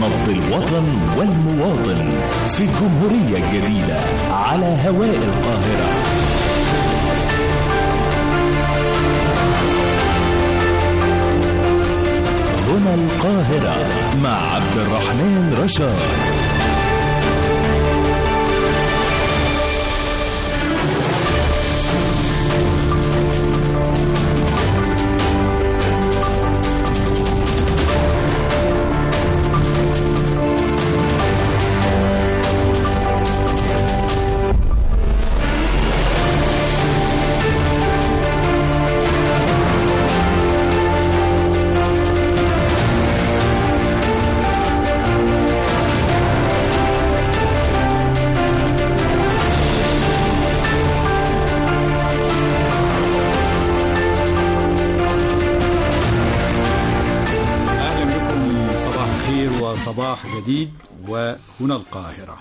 نبض الوطن والمواطن في الجمهورية الجديدة على هواء القاهرة هنا القاهرة مع عبد الرحمن رشاد أهلا بكم صباح الخير وصباح جديد وهنا القاهرة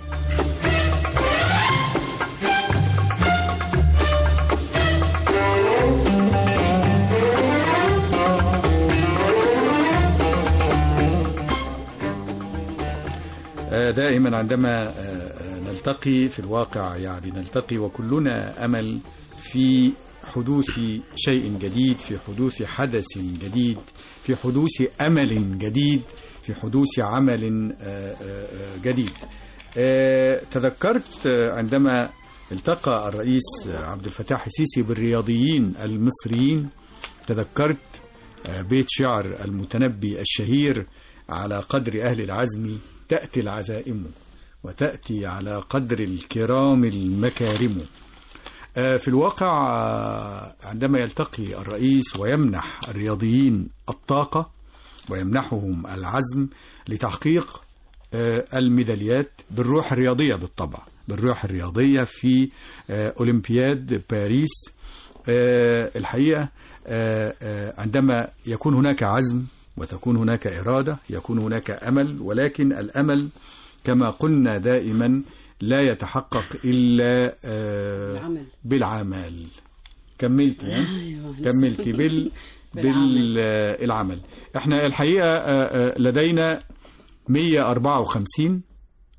آه، دائما عندما آه، آه، نلتقي في الواقع يعني نلتقي وكلنا أمل في حدوث شيء جديد في حدوث حدث جديد في حدوث أمل جديد في حدوث عمل آه، آه، آه، جديد آه، تذكرت آه، عندما التقى الرئيس عبد الفتاح السيسي بالرياضيين المصريين تذكرت آه، بيت شعر المتنبي الشهير على قدر أهل العزم تأتي العزائم وتأتي على قدر الكرام المكارم آه، في الواقع آه، عندما يلتقي الرئيس ويمنح الرياضيين الطاقة ويمنحهم العزم لتحقيق آه، الميداليات بالروح الرياضية بالطبع بالروح الرياضية في آه، أولمبياد باريس آه، الحقيقة آه، آه، عندما يكون هناك عزم وتكون هناك إرادة يكون هناك أمل ولكن الأمل كما قلنا دائما لا يتحقق إلا آه، بالعمل. بالعمل كملت ها؟ أيوة. كملت بال بالعمل احنا الحقيقة آه، آه، لدينا 154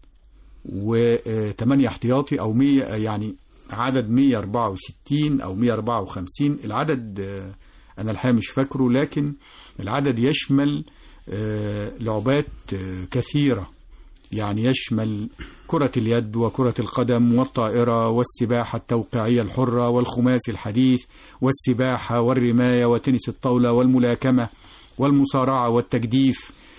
و8 احتياطي او 100 يعني عدد 164 او 154 العدد آه، انا الحقيقة مش فاكره لكن العدد يشمل آه، لعبات آه، كثيرة يعني يشمل كرة اليد وكرة القدم والطائرة والسباحة التوقيعية الحرة والخماسي الحديث والسباحة والرماية وتنس الطاولة والملاكمة والمصارعة والتجديف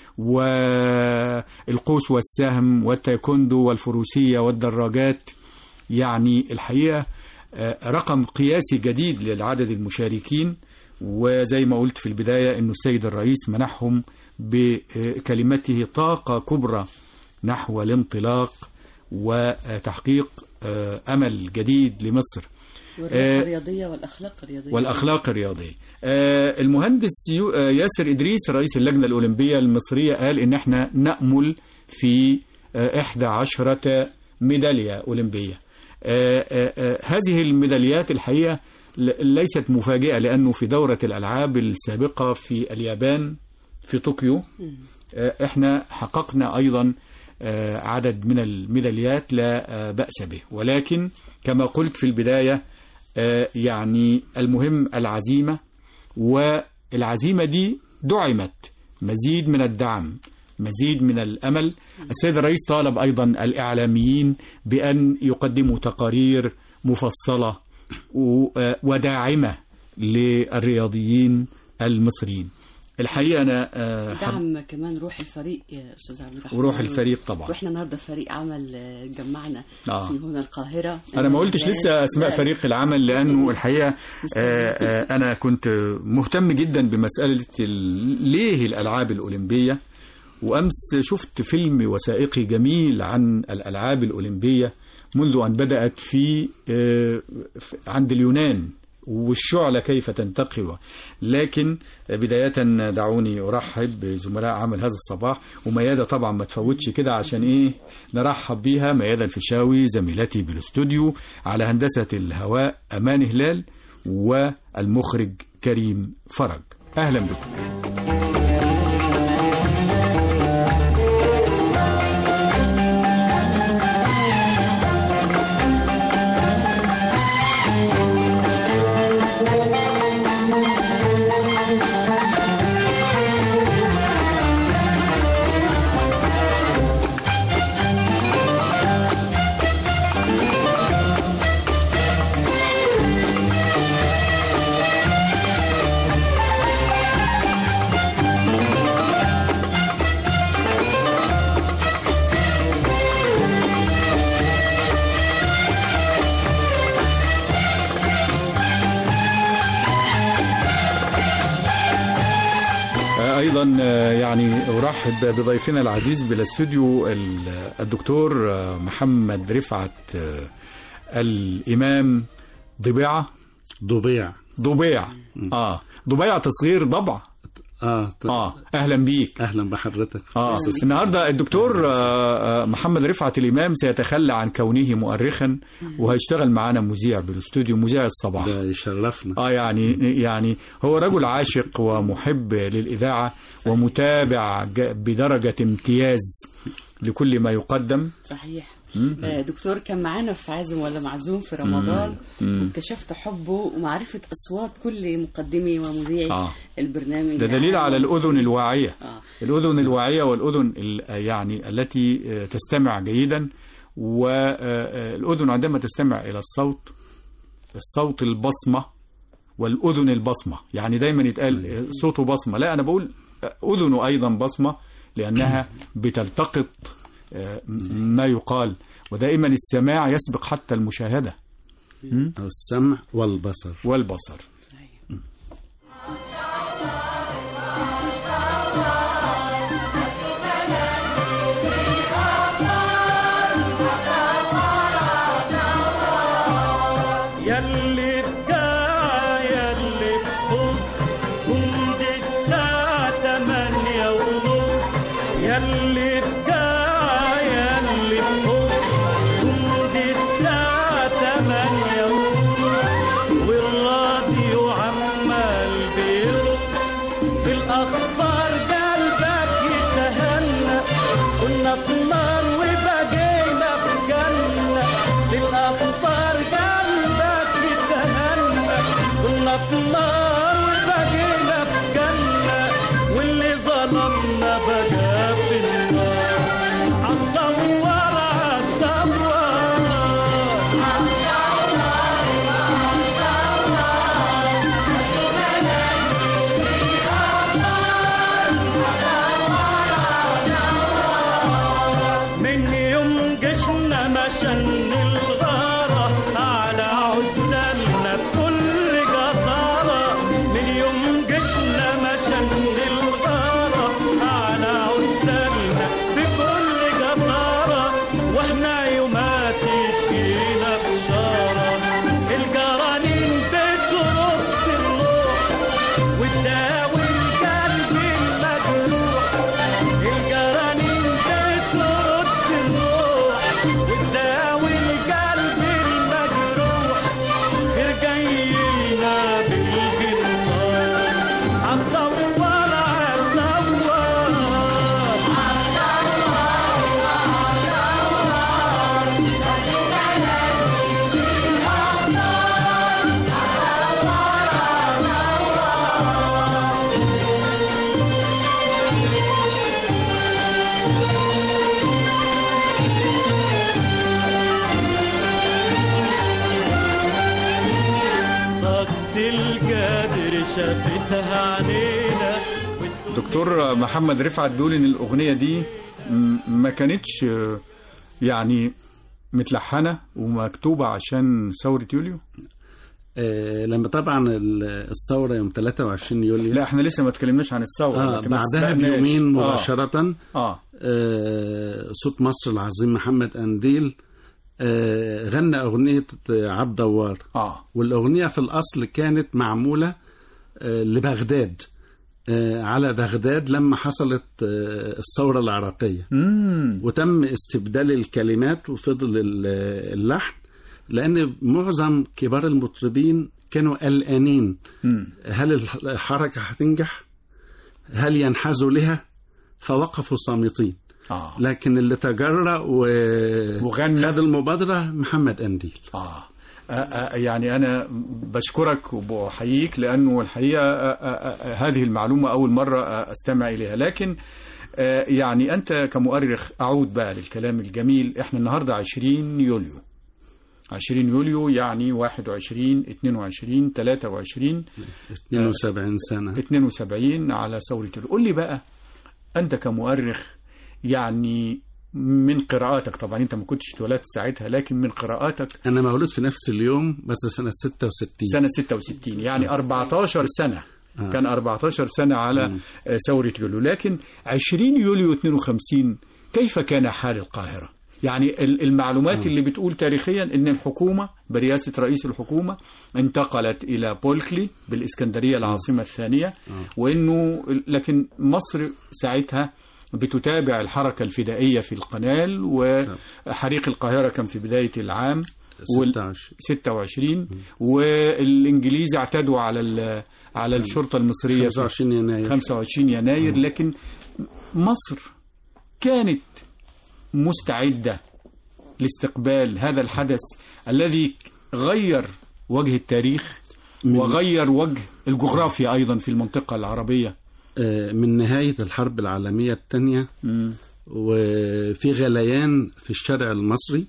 والقوس والسهم والتايكوندو والفروسية والدراجات يعني الحقيقة آه، رقم قياسي جديد للعدد المشاركين وزي ما قلت في البداية أنه السيد الرئيس منحهم بكلمته طاقة كبرى نحو الانطلاق وتحقيق آه، أمل جديد لمصر والروح آه، الرياضية والأخلاق الرياضية والأخلاق الرياضية آه، المهندس يو- آه، ياسر إدريس رئيس اللجنة الأولمبية المصرية قال إن احنا نأمل في آه، إحدى عشرة ميدالية أولمبية آه، آه، آه، هذه الميداليات الحقيقة ل- ليست مفاجئة لأنه في دورة الألعاب السابقة في اليابان في طوكيو آه، احنا حققنا ايضا آه، عدد من الميداليات لا آه، بأس به ولكن كما قلت في البداية آه، يعني المهم العزيمة والعزيمة دي دعمت مزيد من الدعم مزيد من الأمل السيد الرئيس طالب أيضا الإعلاميين بأن يقدموا تقارير مفصلة و- آه، وداعمة للرياضيين المصريين الحقيقة أنا آه، حب- دعم كمان روح الفريق يا أستاذ عبد الرحمن وروح الفريق طبعا واحنا النهارده فريق عمل آه، جمعنا آه. في هنا القاهرة انا ما قلتش لسه اسماء لا. فريق العمل لانه الحقيقه آه، آه، انا كنت مهتم جدا بمساله ال- ليه الالعاب الاولمبيه وامس شفت فيلم وثائقي جميل عن الالعاب الاولمبيه منذ ان بدات في آه، في- عند اليونان والشعلة كيف تنتقل لكن بداية دعوني أرحب بزملاء عمل هذا الصباح وميادة طبعا ما تفوتش كده عشان إيه نرحب بيها ميادة الفيشاوي زميلتي بالاستوديو على هندسة الهواء أمان هلال والمخرج كريم فرج أهلا بكم وايضا آه، يعني ارحب بضيفنا العزيز بالاستوديو ال- الدكتور آه، محمد رفعت آه، الامام ضبيعه ضبيع ضبيع اه ضبيع تصغير ضبع اه ت- اه اهلا بيك اهلا بحضرتك اه النهارده الدكتور آه، آه، محمد رفعت الامام سيتخلى عن كونه مؤرخا وهيشتغل معانا مذيع بالاستوديو مذيع الصباح ده يشرفنا اه يعني يعني هو رجل عاشق ومحب للاذاعه ومتابع ج- بدرجه امتياز لكل ما يقدم صحيح آه، دكتور كان معانا في عازم ولا معزوم في رمضان واكتشفت حبه ومعرفة أصوات كل مقدمي ومذيعي آه. البرنامج ده دليل على الاذن الواعيه آه. الاذن الواعيه والاذن ال- يعني التي آه، تستمع جيدا والاذن عندما تستمع الى الصوت الصوت البصمه والاذن البصمه يعني دايما يتقال آه، صوته بصمه لا انا بقول آه، اذنه ايضا بصمه لانها بتلتقط آه، ما يقال ودائما السماع يسبق حتى المشاهده السمع والبصر والبصر صحيح. يلي بجاع يلي بخص جند الساعة تمانية ونص يلي بجاع يلي بخص جند الساعة تمانية ونص والراديو عمال بيرقص بالأخبار قلبك يتهنى كنا في نار وبقينا في جنة بالأخبار قلبك يتهنى كنا في نار وبقينا في جنة واللي ظلمنا بقى في النار عالدوار عالدوار من يوم جشنا مشن الغارة على عزالنا بكل جسارة من يوم جشنا مشن الغارة على عزالنا بكل جسارة واحنا يومات تجينا بشارة الجرانين بترد الروح وتداوي القلب المجروح الجرانين بترد الروح وتداوي القلب المجروح خير جاينا بالجنان عالدوار عالدوار ضد القدر شافتها علينا دكتور محمد رفعت بيقول ان الاغنيه دي م- ما كانتش آه، يعني متلحنه ومكتوبه عشان ثوره يوليو آه لما طبعا ال- الثوره يوم 23 يوليو لا احنا لسه ما اتكلمناش عن الثوره آه لكن ما بعدها سبقناش. بيومين آه. مباشره اه آه صوت مصر العظيم محمد أنديل آه غنى أغنية عبد دوار اه والأغنية في الأصل كانت معمولة آه لبغداد آه على بغداد لما حصلت آه الثورة العراقية امم وتم استبدال الكلمات وفضل ال- اللحن لأن معظم كبار المطربين كانوا قلقانين امم هل الحركة هتنجح هل ينحازوا لها فوقفوا صامتين اه لكن اللي تجرأ و... وغنى. خد المبادرة محمد أنديل آه. آه، آه، يعني أنا بشكرك وبحييك لأنه الحقيقة آه، آه، آه، هذه المعلومة أول مرة آه، أستمع إليها لكن آه، يعني أنت كمؤرخ أعود بقى للكلام الجميل إحنا النهاردة 20 يوليو 20 يوليو يعني 21 22 23 72 سنة 72 على ثورة يوليو قول لي بقى أنت كمؤرخ يعني من قراءاتك طبعا أنت ما كنتش اتولدت ساعتها لكن من قراءاتك أنا مولود في نفس اليوم بس سنة 66 سنة 66 يعني 14 سنة آه. كان 14 سنة على مم. آه، ثورة يوليو لكن 20 يوليو 52 كيف كان حال القاهرة يعني ال- المعلومات آه. اللي بتقول تاريخيا ان الحكومة برئاسة رئيس الحكومة انتقلت الى بولكلي بالاسكندرية العاصمة الثانية وانه لكن مصر ساعتها بتتابع الحركة الفدائية في القنال وحريق القاهرة كان في بداية العام وال- 26 26 والانجليز اعتدوا على ال- على الشرطه المصريه في 25 يناير 25 يناير لكن مصر كانت مستعده لاستقبال هذا الحدث الذي غير وجه التاريخ من- وغير وجه الجغرافيا ايضا في المنطقه العربيه آه، من نهاية الحرب العالمية الثانية وفي غليان في الشارع المصري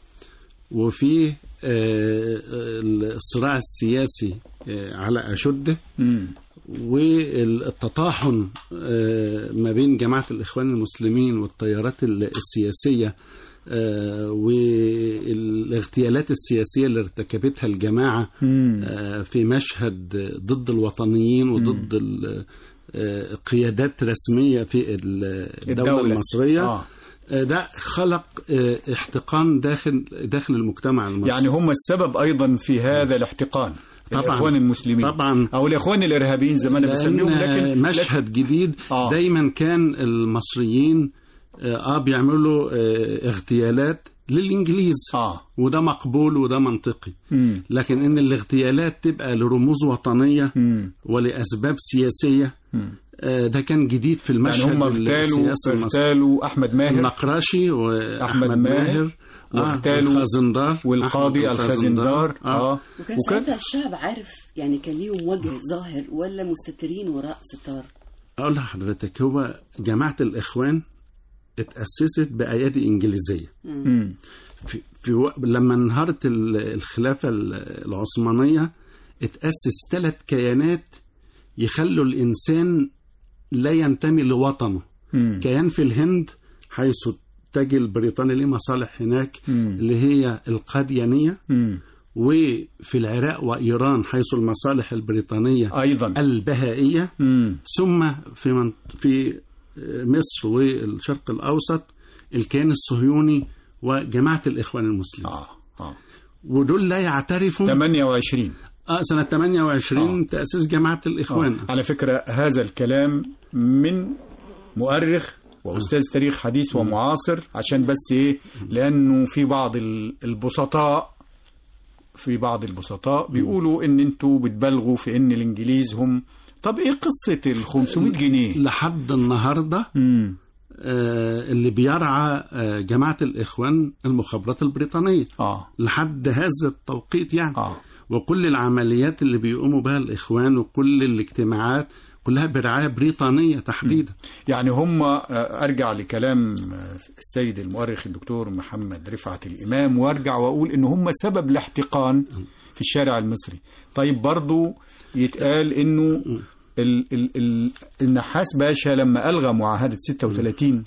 وفي آه، الصراع السياسي آه، على أشده مم. والتطاحن آه، ما بين جماعة الإخوان المسلمين والتيارات ال- السياسية آه، والاغتيالات السياسية اللي ارتكبتها الجماعة مم. آه، في مشهد ضد الوطنيين وضد ال- آه، قيادات رسمية في ال- الدولة الدولة. المصرية آه. آه، ده خلق آه، احتقان داخل داخل المجتمع المصري يعني هم السبب ايضا في هذا الاحتقان طبعاً. الاخوان المسلمين طبعا او الاخوان الارهابيين زي ما انا بسميهم لأن لكن مشهد جديد آه. دايما كان المصريين اه آه، بيعملوا آه، اغتيالات للانجليز اه وده مقبول وده منطقي مم. لكن ان الاغتيالات تبقى لرموز وطنيه مم. ولاسباب سياسيه مم. آه، ده كان جديد في يعني المشهد هم اغتالوا السياسي المصري اغتالوا احمد ماهر النقراشي واحمد أحمد ماهر ماهر آه، واغتالوا الخازندار والقاضي أحمد الخازندار اه اه وكان وكان ساعتها الشعب عارف يعني كان ليهم وجه ظاهر ولا مستترين وراء ستار اقول لحضرتك هو جماعه الاخوان اتاسست بايادي انجليزيه مم. في, في و... لما انهارت ال- الخلافه ال- العثمانيه اتاسس ثلاث كيانات يخلوا الانسان لا ينتمي لوطنه مم. كيان في الهند حيث تجي البريطاني ليه مصالح هناك مم. اللي هي القاديانيه مم. وفي العراق وايران حيث المصالح البريطانيه ايضا البهائيه مم. ثم في من في مصر والشرق الاوسط الكيان الصهيوني وجماعه الاخوان المسلمين اه اه ودول لا يعترفوا 28 آه سنه 28 آه. تاسيس جماعه الاخوان آه. على فكرة هذا الكلام من مؤرخ وأستاذ تاريخ حديث ومعاصر عشان بس إيه لأنه في بعض ال- البسطاء في بعض البسطاء بيقولوا إن أنتوا بتبالغوا في إن الإنجليز هم طب إيه قصة ال 500 جنيه؟ لحد النهارده مم. آه اللي بيرعى آه جماعه الاخوان المخابرات البريطانيه آه لحد هذا التوقيت يعني آه وكل العمليات اللي بيقوموا بها الاخوان وكل الاجتماعات كلها برعايه بريطانيه تحديدا يعني هم آه، ارجع لكلام آه، السيد المؤرخ الدكتور محمد رفعت الامام وارجع واقول ان هم سبب الاحتقان في الشارع المصري طيب برضو يتقال انه ال ال ال النحاس باشا لما الغى معاهده 36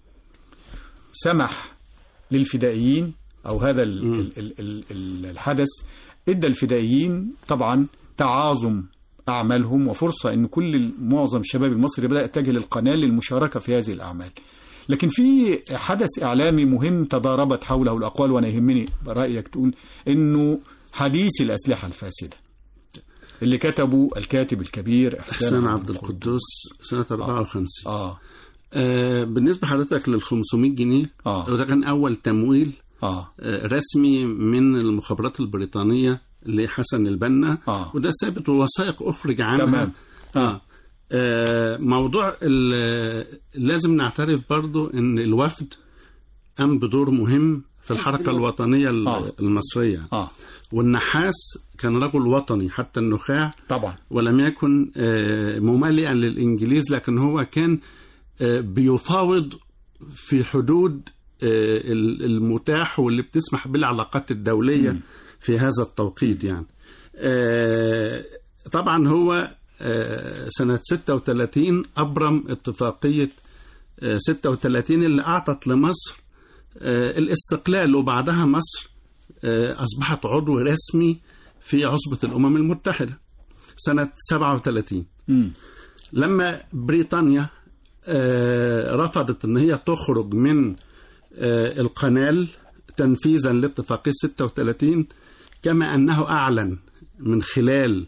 سمح للفدائيين او هذا ال ال ال ال ال الحدث ادى الفدائيين طبعا تعاظم اعمالهم وفرصه ان كل معظم الشباب المصري بدا يتجه للقناه للمشاركه في هذه الاعمال لكن في حدث اعلامي مهم تضاربت حوله الاقوال وانا يهمني رايك تقول انه حديث الاسلحه الفاسده اللي كتبه الكاتب الكبير احسان حسين عبد القدوس سنه 54 اه آه بالنسبه حضرتك لل 500 جنيه اه وده كان اول تمويل اه آه رسمي من المخابرات البريطانيه لحسن البنا آه. وده ثابت ووثائق افرج عنها تمام. آه. آه موضوع ال- لازم نعترف برضو ان الوفد قام بدور مهم في الحركه الوفد. الوطنيه ال- آه. المصريه اه والنحاس كان رجل وطني حتى النخاع طبعا ولم يكن آه، ممالئا للإنجليز لكن هو كان آه، بيفاوض في حدود آه، ال- المتاح واللي بتسمح بالعلاقات الدولية في هذا التوقيت يعني آه، طبعا هو آه، سنة 36 أبرم اتفاقية آه، 36 اللي أعطت لمصر آه، الاستقلال وبعدها مصر آه، أصبحت عضو رسمي في عصبة الأمم المتحدة سنة 37 مم. لما بريطانيا آه، رفضت ان هي تخرج من آه، القنال تنفيذا لاتفاقية 36 كما انه اعلن من خلال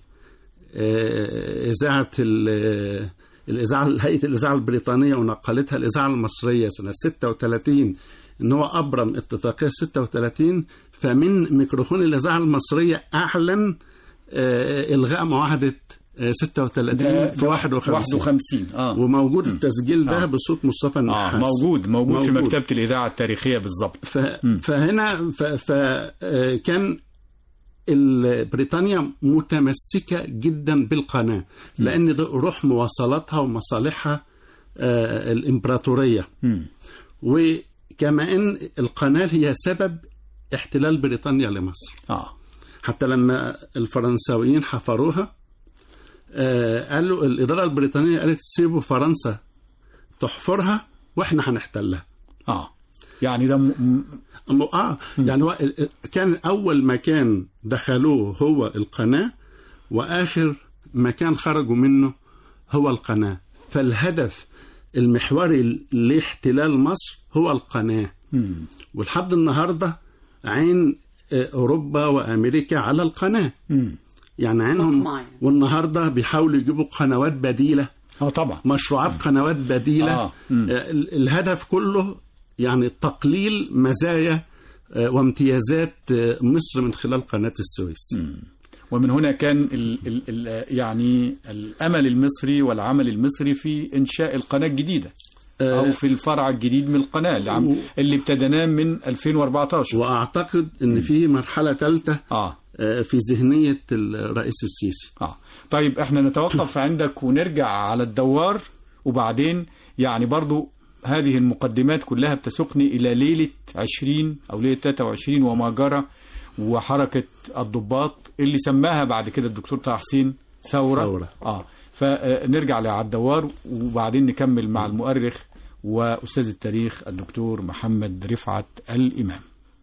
آه، اذاعة ال- الاذاعة هيئة الاذاعة البريطانية ونقلتها الاذاعة المصرية سنة 36 ان هو ابرم اتفاقية 36 فمن ميكروفون الاذاعة المصرية اعلن آه، الغاء معاهدة آه، 36 ده في 51 51 اه وموجود التسجيل ده آه. بصوت مصطفى اه النحاس موجود موجود في موجود. مكتبة الإذاعة التاريخية بالضبط ف... فهنا ف... فكان ال- بريطانيا متمسكة جدا بالقناة لأن ده روح مواصلاتها ومصالحها آه، الإمبراطورية مم. وكما أن القناة هي سبب احتلال بريطانيا لمصر اه حتى لما الفرنساويين حفروها آه، قالوا الإدارة البريطانية قالت سيبوا فرنسا تحفرها واحنا هنحتلها اه يعني ده م... م- أم- اه يعني هو ال- ال- كان اول مكان دخلوه هو القناه واخر مكان خرجوا منه هو القناه فالهدف المحوري لاحتلال مصر هو القناه مم. ولحد النهارده عين آه، اوروبا وامريكا على القناه مم. يعني عينهم مطمع يعني. والنهارده بيحاولوا يجيبوا قنوات بديله اه طبعا مشروعات قنوات بديله آه. مم. آه، ال- الهدف كله يعني تقليل مزايا آه، وامتيازات آه، مصر من خلال قناة السويس ومن هنا كان ال ال ال يعني الامل المصري والعمل المصري في انشاء القناه الجديده آه، او في الفرع الجديد من القناه اللي, عم اللي ابتديناه من 2014 وأعتقد أن في مرحلة ثالثة اه آه، في ذهنية الرئيس السيسي اه طيب احنا نتوقف عندك ونرجع على الدوار وبعدين يعني برضو هذه المقدمات كلها بتسوقني إلى ليلة 20 أو ليلة 23 وما جرى وحركة الضباط اللي سماها بعد كده الدكتور طه حسين ثورة, ثورة. اه فنرجع على الدوار وبعدين نكمل مع المؤرخ وأستاذ التاريخ الدكتور محمد رفعت الإمام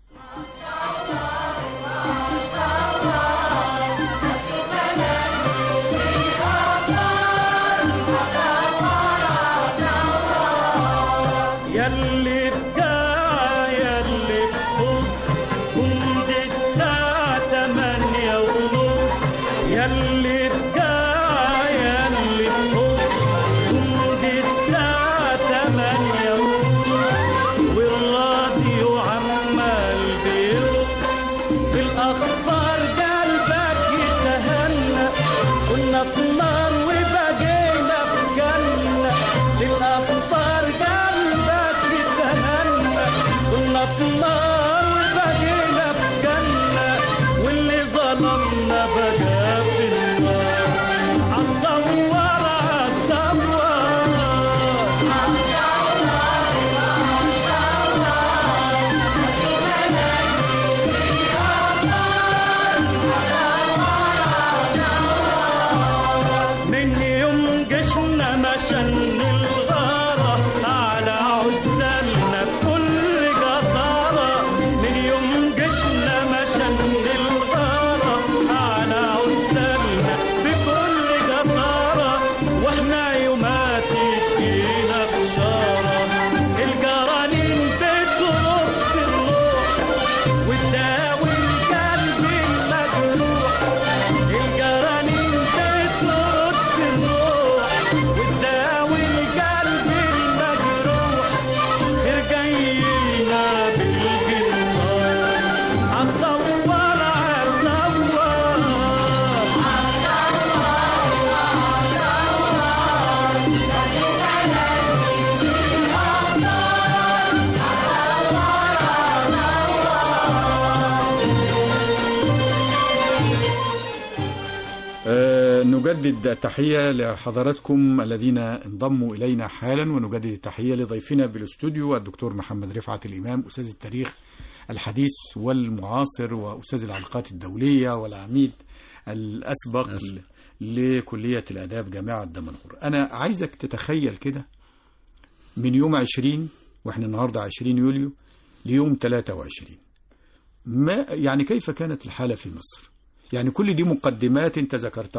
يلي بجاع يلي بخص جند الساعة تمانية ونص يلي بجاع يلي بخص جند الساعة تمانية ونص والراديو عمال بيرقص بالأخبار قلبك يتهنى كنا في نار وبقينا في جنة للأخبار قلبك يتهنى كنا في نار وبقينا في جنة واللي ظلمنا بقى في النار عالدوار عالدوار من يوم جشنا مشن الغارة على عزلنا بكل جسارة من يوم جشنا مشن الغارة على عزلنا بكل جسارة واحنا يومات فينا بشارة الجرانين بترد الروح وتداوي القلب المجروح الجرانين بترد الروح وتداوي القلب المجروح خير جاي لنا بالجنان عالدوار عالدوار آه، نجدد التحية لحضراتكم الذين انضموا إلينا حالا ونجدد التحية لضيفنا بالاستوديو الدكتور محمد رفعت الإمام أستاذ التاريخ الحديث والمعاصر وأستاذ العلاقات الدولية والعميد الأسبق أسبق. لكلية الآداب جامعة دمنهور أنا عايزك تتخيل كده من يوم 20 وإحنا النهاردة 20 يوليو ليوم 23 ما يعني كيف كانت الحالة في مصر يعني كل دي مقدمات انت ذكرتها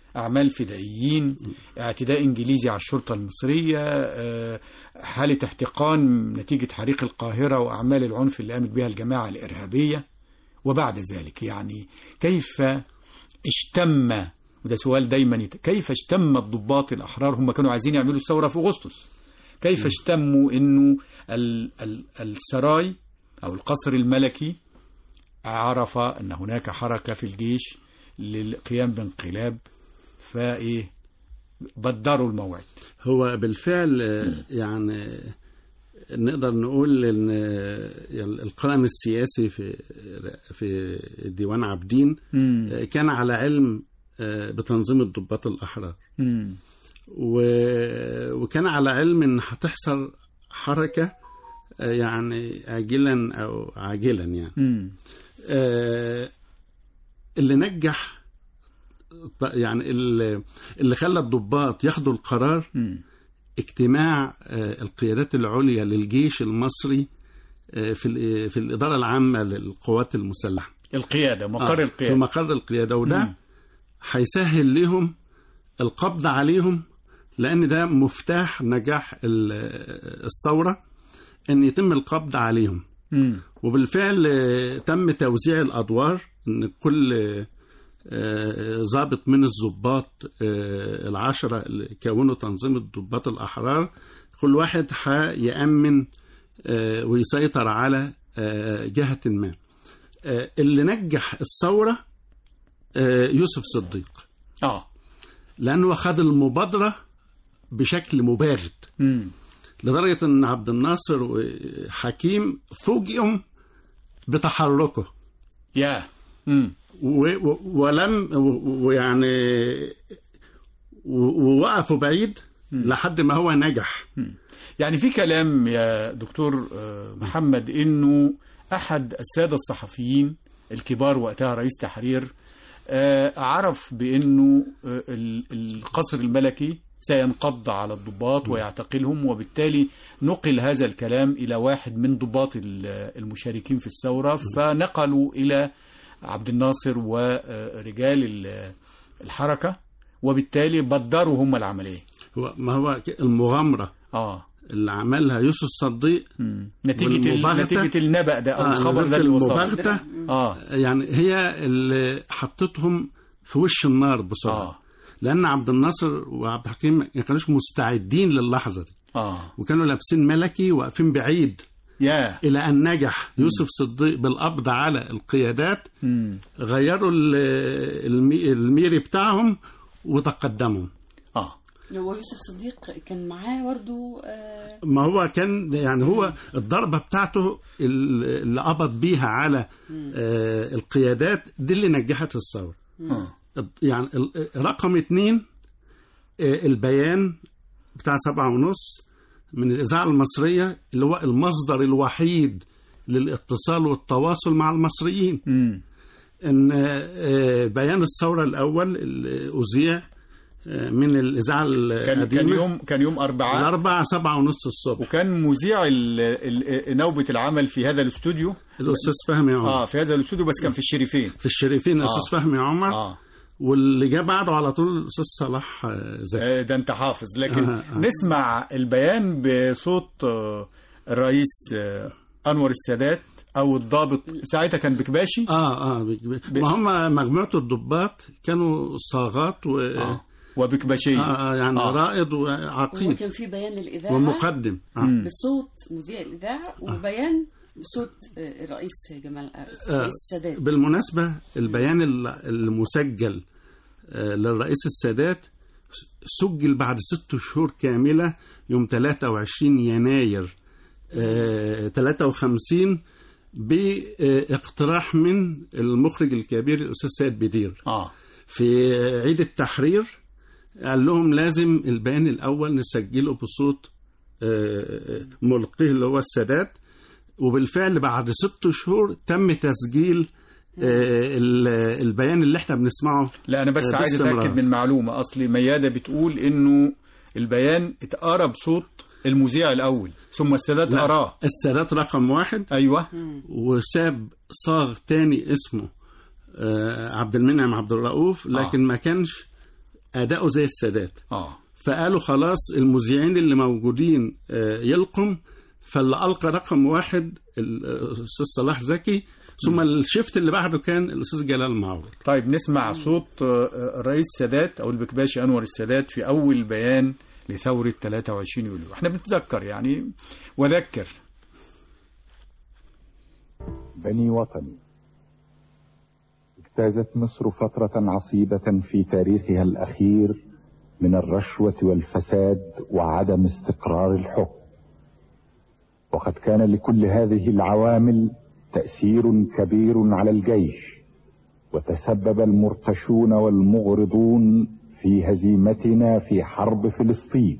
أعمال فدائيين اعتداء إنجليزي على الشرطة المصرية آه، حالة احتقان نتيجة حريق القاهرة وأعمال العنف اللي قامت بها الجماعة الإرهابية وبعد ذلك يعني كيف اشتم وده سؤال دايما يت... كيف اشتم الضباط الأحرار هم كانوا عايزين يعملوا الثورة في أغسطس كيف اشتموا انه ال ال السراي او القصر الملكي عرف ان هناك حركه في الجيش للقيام بانقلاب فايه بدروا الموعد هو بالفعل آه، يعني نقدر نقول ان آه، القلم السياسي في في ديوان عابدين آه، كان على علم آه، بتنظيم الضباط الاحرار مم. و- وكان على علم ان هتحصل حركه آه، يعني عاجلا او عاجلا يعني مم. آه، اللي نجح ط- يعني اللي اللي خلى الضباط ياخدوا القرار مم. اجتماع آه، القيادات العليا للجيش المصري آه، في ال- في الإدارة العامة للقوات المسلحة القياده مقر آه، القياده في مقر القيادة مم. وده هيسهل لهم القبض عليهم لأن ده مفتاح نجاح ال- الثورة أن يتم القبض عليهم مم. وبالفعل آه، تم توزيع الادوار ان كل آه، آه، ضابط من الضباط آه، العشرة اللي كونوا تنظيم الضباط الأحرار كل واحد هيأمن آه، ويسيطر على آه، جهة ما آه، اللي نجح الثورة آه، يوسف صديق اه لأنه خد المبادرة بشكل مبارد مم. لدرجة أن عبد الناصر وحكيم فوجئوا بتحركه يا مم. و- و- ولم و- ويعني و- ووقفوا بعيد لحد ما هو نجح يعني في كلام يا دكتور آه، محمد انه احد الساده الصحفيين الكبار وقتها رئيس تحرير آه، عرف بانه آه، ال- القصر الملكي سينقض على الضباط ويعتقلهم وبالتالي نقل هذا الكلام الى واحد من ضباط ال- المشاركين في الثوره فنقلوا الى عبد الناصر ورجال ال- الحركه وبالتالي بدروا هم العمليه هو ما هو ك- المغامرة اه اللي عملها يوسف صديق مم. نتيجة ال... والمباغتة- نتيجة النبأ ده أو آه، الخبر ده نتيجة اللي وصل المباغتة اه يعني هي اللي حطتهم في وش النار بسرعة اه لأن عبد الناصر وعبد الحكيم ما كانوش مستعدين للحظة دي اه وكانوا لابسين ملكي واقفين بعيد يا إلى أن نجح يوسف صديق بالقبض على القيادات مم. غيروا ال- المي- الميري بتاعهم وتقدموا اه هو يوسف صديق كان معاه برضه آه ما هو كان يعني هو الضربة بتاعته ال- اللي قبض بيها على آه، القيادات دي اللي نجحت الثورة آه. يعني ال- رقم اتنين آه، البيان بتاع سبعة ونص من الإذاعة المصرية اللي هو المصدر الوحيد للاتصال والتواصل مع المصريين مم. ان آه، بيان الثوره الاول اللي اذيع آه، من الاذاعه كان كان القديمه يوم كان يوم أربعاء الاربعه سبعة ونص الصبح وكان مذيع ال... ال... نوبة العمل في هذا الاستوديو الاستاذ فهمي عمر اه في هذا الاستوديو بس كان في الشريفين في الشريفين الاستاذ فهمي عمر اه واللي جه بعده على طول الاستاذ صلاح آه، زكي آه، ده انت حافظ لكن آه، آه. نسمع البيان بصوت آه، الرئيس آه، انور السادات او الضابط ساعتها كان بكباشي اه اه بي- بي- ما هم مجموعه الضباط كانوا صاغات و آه. وبكباشية آه آه، يعني آه. رائد هو وعقيد كان في بيان للإذاعة ومقدم آه. مم. بصوت مذيع الإذاعة وبيان بصوت آه، الرئيس جمال آه، الرئيس السادات بالمناسبة البيان ال- المسجل آه، للرئيس السادات س- سجل بعد ست شهور كاملة يوم 23 يناير آه، 53 باقتراح من المخرج الكبير الأستاذ سيد بدير اه في عيد التحرير قال لهم لازم البيان الأول نسجله بصوت آه، ملقيه اللي هو السادات وبالفعل بعد ست شهور تم تسجيل آه، ال- البيان اللي احنا بنسمعه لا انا بس آه، عايز باستمرار. اتاكد من معلومه اصلي مياده بتقول انه البيان اتقرا بصوت المذيع الاول ثم السادات لا، قراه السادات رقم واحد ايوه وساب صاغ تاني اسمه آه، عبد المنعم عبد الرؤوف لكن ما كانش اداؤه زي السادات اه فقالوا خلاص المذيعين اللي موجودين آه، يلقم فاللي القى رقم واحد الاستاذ صلاح زكي ثم الشفت اللي بعده كان الاستاذ جلال معوض طيب نسمع صوت آه، الرئيس السادات او البكباشي انور السادات في اول بيان لثوره 23 يوليو احنا بنتذكر يعني وذكر بني وطني اجتازت مصر فترة عصيبة في تاريخها الأخير من الرشوة والفساد وعدم استقرار الحكم وقد كان لكل هذه العوامل تأثير كبير على الجيش وتسبب المرتشون والمغرضون في هزيمتنا في حرب فلسطين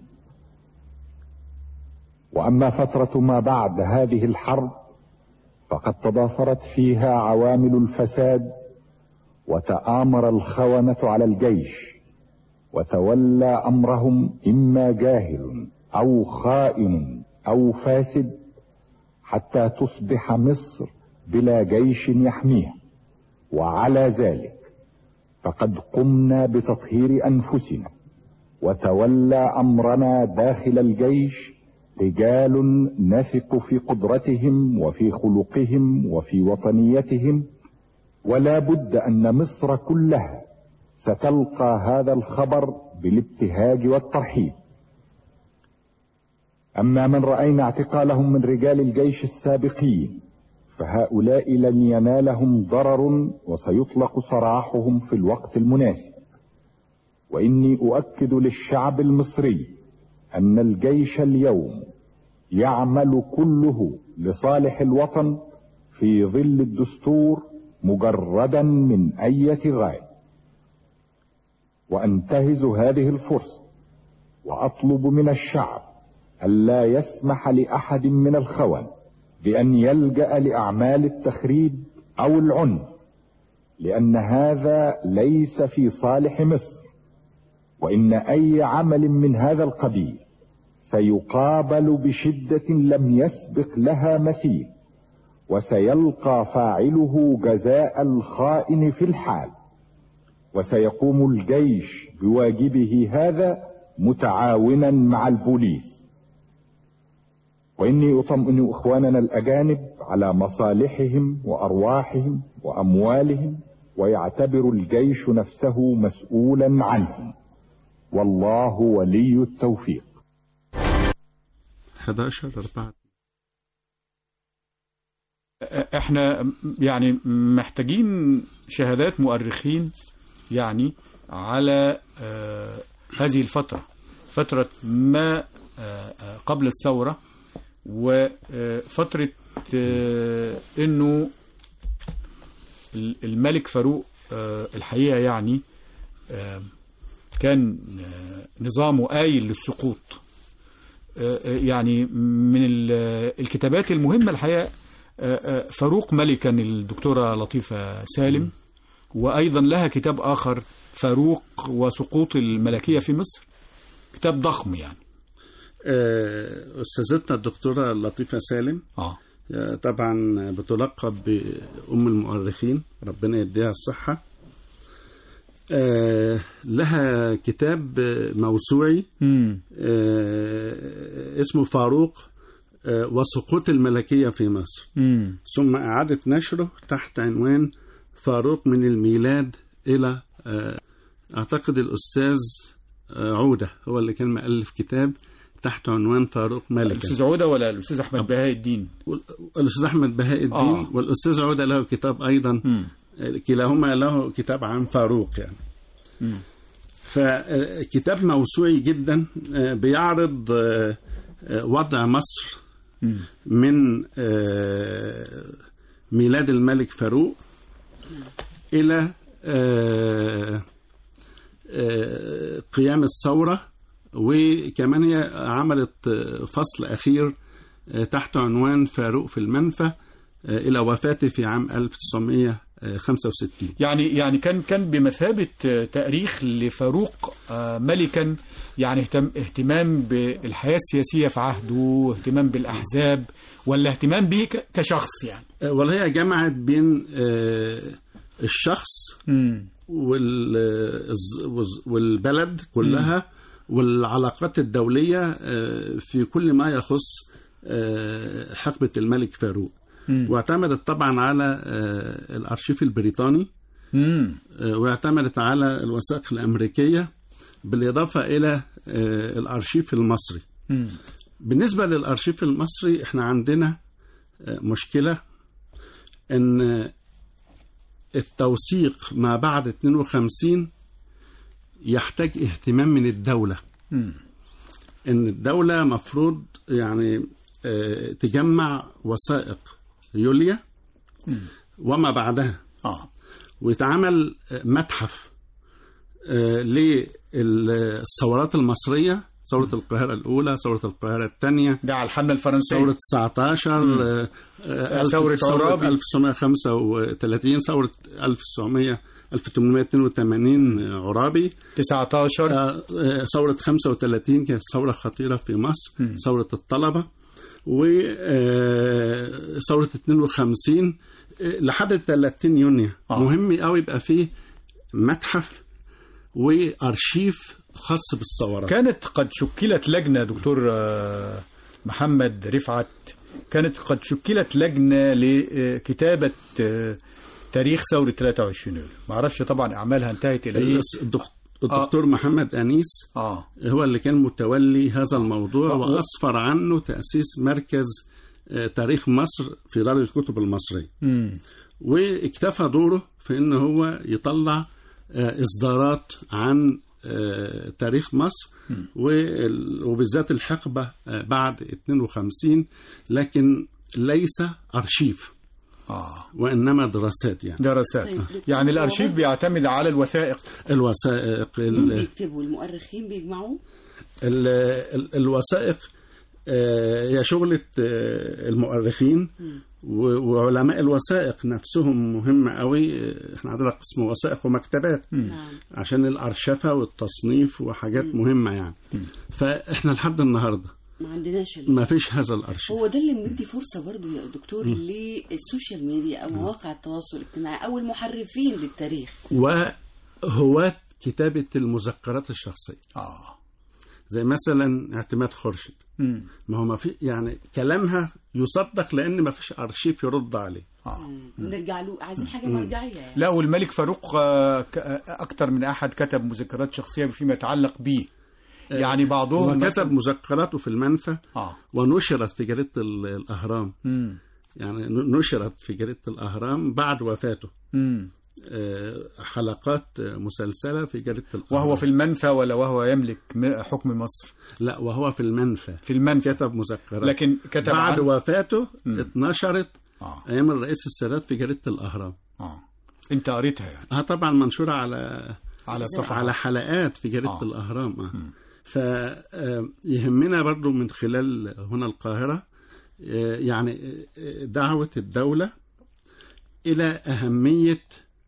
وأما فترة ما بعد هذه الحرب فقد تضافرت فيها عوامل الفساد وتآمر الخونة على الجيش وتولى أمرهم إما جاهل أو خائن أو فاسد حتى تصبح مصر بلا جيش يحميها وعلى ذلك فقد قمنا بتطهير أنفسنا وتولى أمرنا داخل الجيش رجال نثق في قدرتهم وفي خلقهم وفي وطنيتهم ولا بد ان مصر كلها ستلقى هذا الخبر بالابتهاج والترحيب اما من راينا اعتقالهم من رجال الجيش السابقين فهؤلاء لن ينالهم ضرر وسيطلق سراحهم في الوقت المناسب واني اؤكد للشعب المصري ان الجيش اليوم يعمل كله لصالح الوطن في ظل الدستور مجردا من اية غاية وانتهز هذه الفرصة واطلب من الشعب الا يسمح لاحد من الخون بان يلجأ لاعمال التخريب او العنف لان هذا ليس في صالح مصر وان اي عمل من هذا القبيل سيقابل بشدة لم يسبق لها مثيل وسيلقى فاعله جزاء الخائن في الحال وسيقوم الجيش بواجبه هذا متعاونا مع البوليس واني اطمئن اخواننا الاجانب على مصالحهم وارواحهم واموالهم ويعتبر الجيش نفسه مسؤولا عنهم والله ولي التوفيق 11 4 احنا يعني محتاجين شهادات مؤرخين يعني على آه، هذه الفترة فترة ما آه، آه، قبل الثورة وفترة آه، انه ال- الملك فاروق آه، الحقيقة يعني آه، كان آه، نظامه آيل للسقوط آه، آه، يعني من ال- الكتابات المهمة الحقيقة آه، آه، فاروق ملكا الدكتورة لطيفة سالم وأيضا لها كتاب آخر فاروق وسقوط الملكية في مصر كتاب ضخم يعني آه، استاذتنا الدكتوره لطيفه سالم اه آه، طبعا بتلقب بأم المؤرخين ربنا يديها الصحة آه، لها كتاب آه، موسوعي امم آه، اسمه فاروق آه، وسقوط الملكية في مصر امم ثم أعادت نشره تحت عنوان فاروق من الميلاد إلى آه، أعتقد الأستاذ آه، عودة هو اللي كان مؤلف كتاب تحت عنوان فاروق ملكا الأستاذ عودة ولا الأستاذ أحمد بهاء الدين الأستاذ أحمد بهاء الدين آه. آه. والأستاذ عودة له كتاب أيضا امم كلاهما له كتاب عن فاروق يعني مم. فكتاب موسوعي جدا آه، بيعرض آه، آه، وضع مصر مم. من آه، ميلاد الملك فاروق إلى آه، آه، قيام الثورة وكمان هي عملت آه، فصل أخير آه، تحت عنوان فاروق في المنفى آه، إلى وفاته في عام 1965 يعني يعني كان كان بمثابة آه، تأريخ لفاروق آه، ملكا يعني اهتم اهتمام بالحياة السياسية في عهده اهتمام بالأحزاب ولا اهتمام به ك- كشخص يعني آه، والله هي جمعت بين آه، الشخص مم. وال- الز- والز- والبلد كلها والعلاقات الدولية آه، في كل ما يخص آه، حقبة الملك فاروق مم. واعتمدت طبعا على آه، الأرشيف البريطاني مم. آه، واعتمدت على الوثائق الأمريكية بالإضافة إلى آه، الأرشيف المصري مم. بالنسبة للأرشيف المصري احنا عندنا آه، مشكلة ان التوثيق ما بعد 52 يحتاج اهتمام من الدولة مم. ان الدولة مفروض يعني آه، تجمع وثائق يوليا وما بعدها اه ويتعمل آه، متحف آه، للثورات المصرية ثورة القاهرة الأولى ثورة القاهرة الثانية ده على الحملة الفرنسية ثورة 19 آه، آه، ثورة عرابي. 1935 ثورة 1900 1882 عرابي 19 آه، آه، ثورة 35 كانت ثورة خطيرة في مصر ثورة الطلبة وثورة 52 آه، لحد 30 يونيو آه. مهم قوي يبقى فيه متحف وارشيف خاص بالثورات كانت قد شكلت لجنة دكتور آه، محمد رفعت كانت قد شكلت لجنة لكتابة آه، تاريخ ثورة 23 يوليو ما اعرفش طبعا اعمالها انتهت الى ايه الدك- الدكتور محمد أنيس اه هو اللي كان متولي هذا الموضوع آه. وأسفر عنه تأسيس مركز آه، تاريخ مصر في دار الكتب المصرية مم. واكتفى دوره في ان هو يطلع آه، اصدارات عن آه، تاريخ مصر وال- وبالذات الحقبة آه، بعد 52 لكن ليس أرشيف اه وإنما دراسات يعني دراسات طيب، دكتور، يعني هو الارشيف برضه- بيعتمد على الوثائق الوثائق مين ال- بيكتبوا المؤرخين بيجمعوا ال- ال- الوثائق آه، هي شغلة آه، المؤرخين و- وعلماء الوثائق نفسهم مهمة قوي آه، احنا عندنا قسم وثائق ومكتبات نعم عشان الأرشفة والتصنيف وحاجات مهمة يعني فاحنا لحد النهاردة ما عندناش ال- ما فيش هذا الأرشيف هو ده اللي مدي فرصة برضو يا دكتور للسوشيال ميديا أو مواقع التواصل الاجتماعي أو المحرفين للتاريخ وهواة كتابة المذكرات الشخصية اه زي مثلا اعتماد خورشيد مم. ما هو ما في يعني كلامها يصدق لأن ما فيش أرشيف يرد عليه اه نرجع له عايزين حاجة مرجعية يعني لا والملك فاروق آه، ك- آه، اكتر من احد كتب مذكرات شخصيه فيما يتعلق به يعني بعضهم وكتب مثلاً- مذكراته في المنفى اه ونشرت في جريدة ال- الأهرام مم. يعني ن- نشرت في جريدة الأهرام بعد وفاته مم. آه، حلقات آه، مسلسلة في جريدة الأهرام وهو في المنفى ولا وهو يملك م- حكم مصر لا وهو في المنفى في المنفى كتب مذكرات لكن كتب بعد عن... وفاته مم. اتنشرت آه. أيام الرئيس السادات في جريدة الأهرام اه انت قريتها يعني اه طبعا منشورة على على صفحه على حلقات في جريدة آه. آه. الأهرام آه. فيهمنا برضو من خلال هنا القاهرة آه، يعني آه، دعوة الدولة إلى أهمية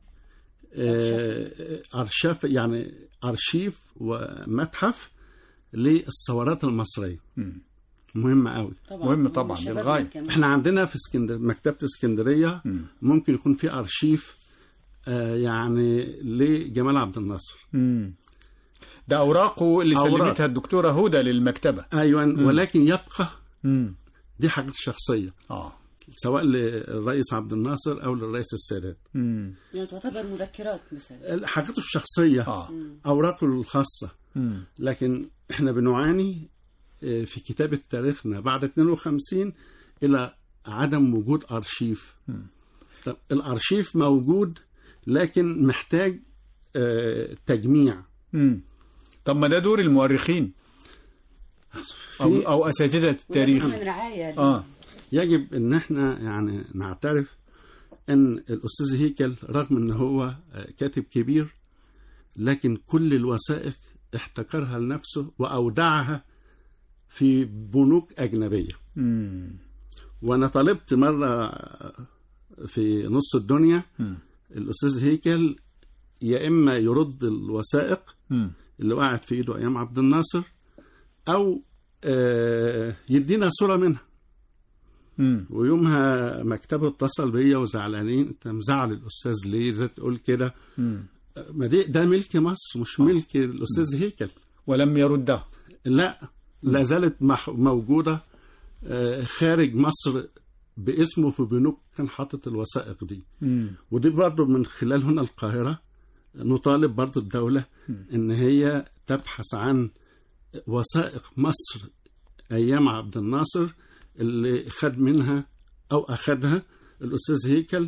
آه، أرشف يعني أرشيف ومتحف للثورات المصرية مم. مهمة قوي طبعا مهم هم طبعاً، شبابنا للغاية. كمان. احنا عندنا في اسكندر مكتبة اسكندرية مم. ممكن يكون في أرشيف آه، يعني لجمال عبد الناصر مم. ده اوراقه اللي أوراق. سلمتها الدكتوره هدى للمكتبه أيوة ولكن يبقى مم. دي حاجات شخصية اه سواء للرئيس عبد الناصر أو للرئيس السادات مم. يعني تعتبر مذكرات مثلا حاجاته الشخصية اه أوراقه الخاصة مم. لكن احنا بنعاني آه، في كتابة تاريخنا بعد 52 إلى عدم وجود أرشيف مم. طب الأرشيف موجود لكن محتاج آه، تجميع مم. طب ما ده دور المؤرخين او في او اساتذه التاريخ من رعاية اه يجب ان احنا يعني نعترف ان الاستاذ هيكل رغم ان هو آه، كاتب كبير لكن كل الوثائق احتكرها لنفسه واودعها في بنوك اجنبيه مم. وانا طلبت مره في نص الدنيا مم. الاستاذ هيكل يا اما يرد الوثائق مم. اللي وقعت في ايده ايام عبد الناصر او آه، يدينا صوره منها مم. ويومها مكتبه اتصل بيا وزعلانين انت مزعل الاستاذ ليه ازاي تقول كده مم. ما دي ده ملك مصر مش ملك الاستاذ هيكل ولم يرده لا لا زالت مح- موجوده آه، خارج مصر باسمه في بنوك كان حاطط الوثائق دي مم. ودي برضه من خلال هنا القاهرة نطالب برضه الدولة إن هي تبحث عن وثائق مصر أيام عبد الناصر اللي خد منها أو أخدها الأستاذ هيكل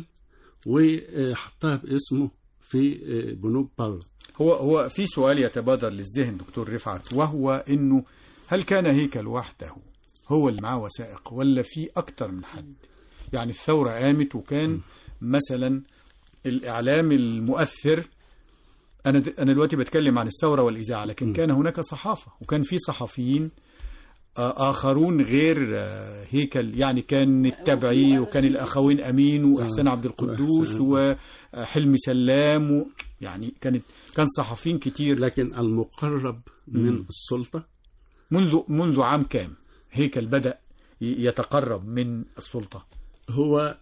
وحطها باسمه في بنوك بره هو هو في سؤال يتبادر للذهن دكتور رفعت وهو انه هل كان هيكل وحده هو اللي معاه وثائق ولا في اكتر من حد يعني الثوره قامت وكان مثلا الاعلام المؤثر انا د- انا دلوقتي بتكلم عن الثوره والاذاعه لكن كان هناك صحافه وكان في صحفيين آه، اخرون غير آه، هيكل يعني كان التبعي وكان الاخوين امين واحسان عبد القدوس وإحسان. وحلمي سلام و يعني كانت كان صحفيين كتير لكن المقرب من السلطة منذ منذ عام كام هيكل بدأ ي- يتقرب من السلطة هو